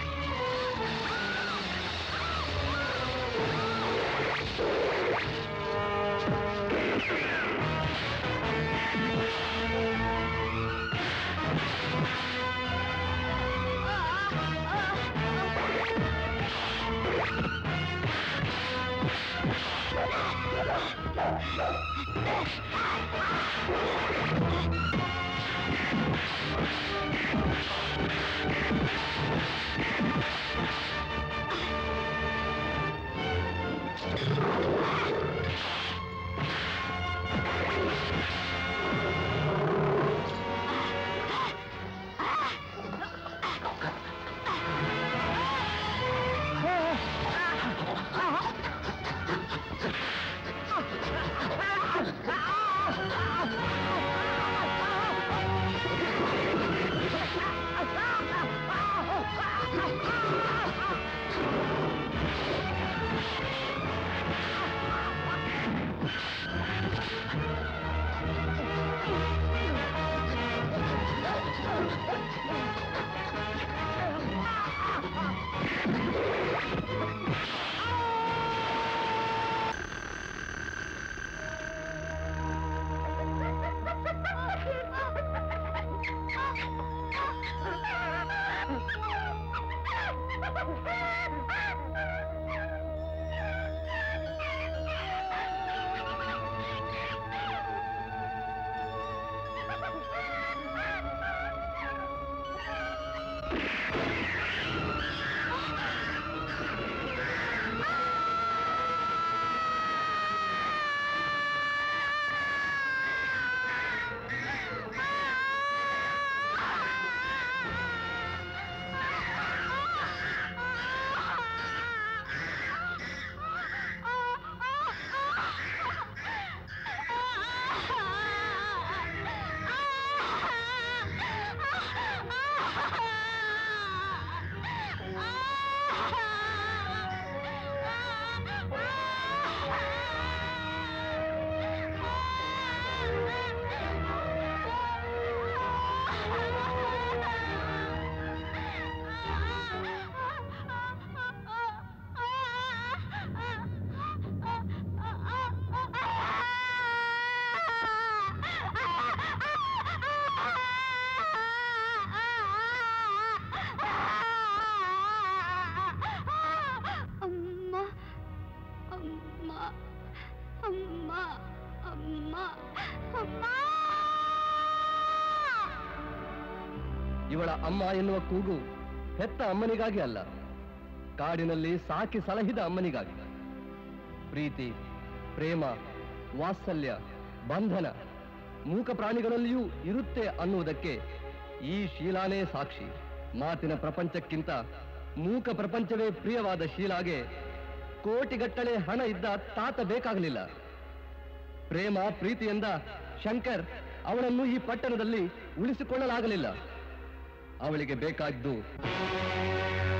ಅಮ್ಮ ಅಮ್ಮ ಅಮ್ಮ ಅಮ್ಮ ಅಮ್ಮ ಇವಳ ಅಮ್ಮ ಎನ್ನುವ ಕೂಗು ಹೆತ್ತ ಅಮ್ಮನಿಗಾಗಿ ಅಲ್ಲ ಕಾಡಿನಲ್ಲಿ ಸಾಕಿ ಸಲಹಿದ ಅಮ್ಮನಿಗಾಗಿ ಪ್ರೀತಿ ಪ್ರೇಮ ವಾತ್ಸಲ್ಯ ಬಂಧನ ಮೂಕ ಪ್ರಾಣಿಗಳಲ್ಲಿಯೂ ಇರುತ್ತೆ ಅನ್ನುವುದಕ್ಕೆ ಈ ಶೀಲಾನೇ ಸಾಕ್ಷಿ ಮಾತಿನ ಪ್ರಪಂಚಕ್ಕಿಂತ ಮೂಕ ಪ್ರಪಂಚವೇ ಪ್ರಿಯವಾದ ಶೀಲಾಗೆ ಕೋಟಿಗಟ್ಟಲೆ ಹಣ ಇದ್ದ ತಾತ ಬೇಕಾಗಲಿಲ್ಲ ಪ್ರೇಮ ಪ್ರೀತಿಯಿಂದ ಶಂಕರ್ ಅವಳನ್ನು ಈ ಪಟ್ಟಣದಲ್ಲಿ ಉಳಿಸಿಕೊಳ್ಳಲಾಗಲಿಲ್ಲ ಅವಳಿಗೆ ಬೇಕಾದ್ದು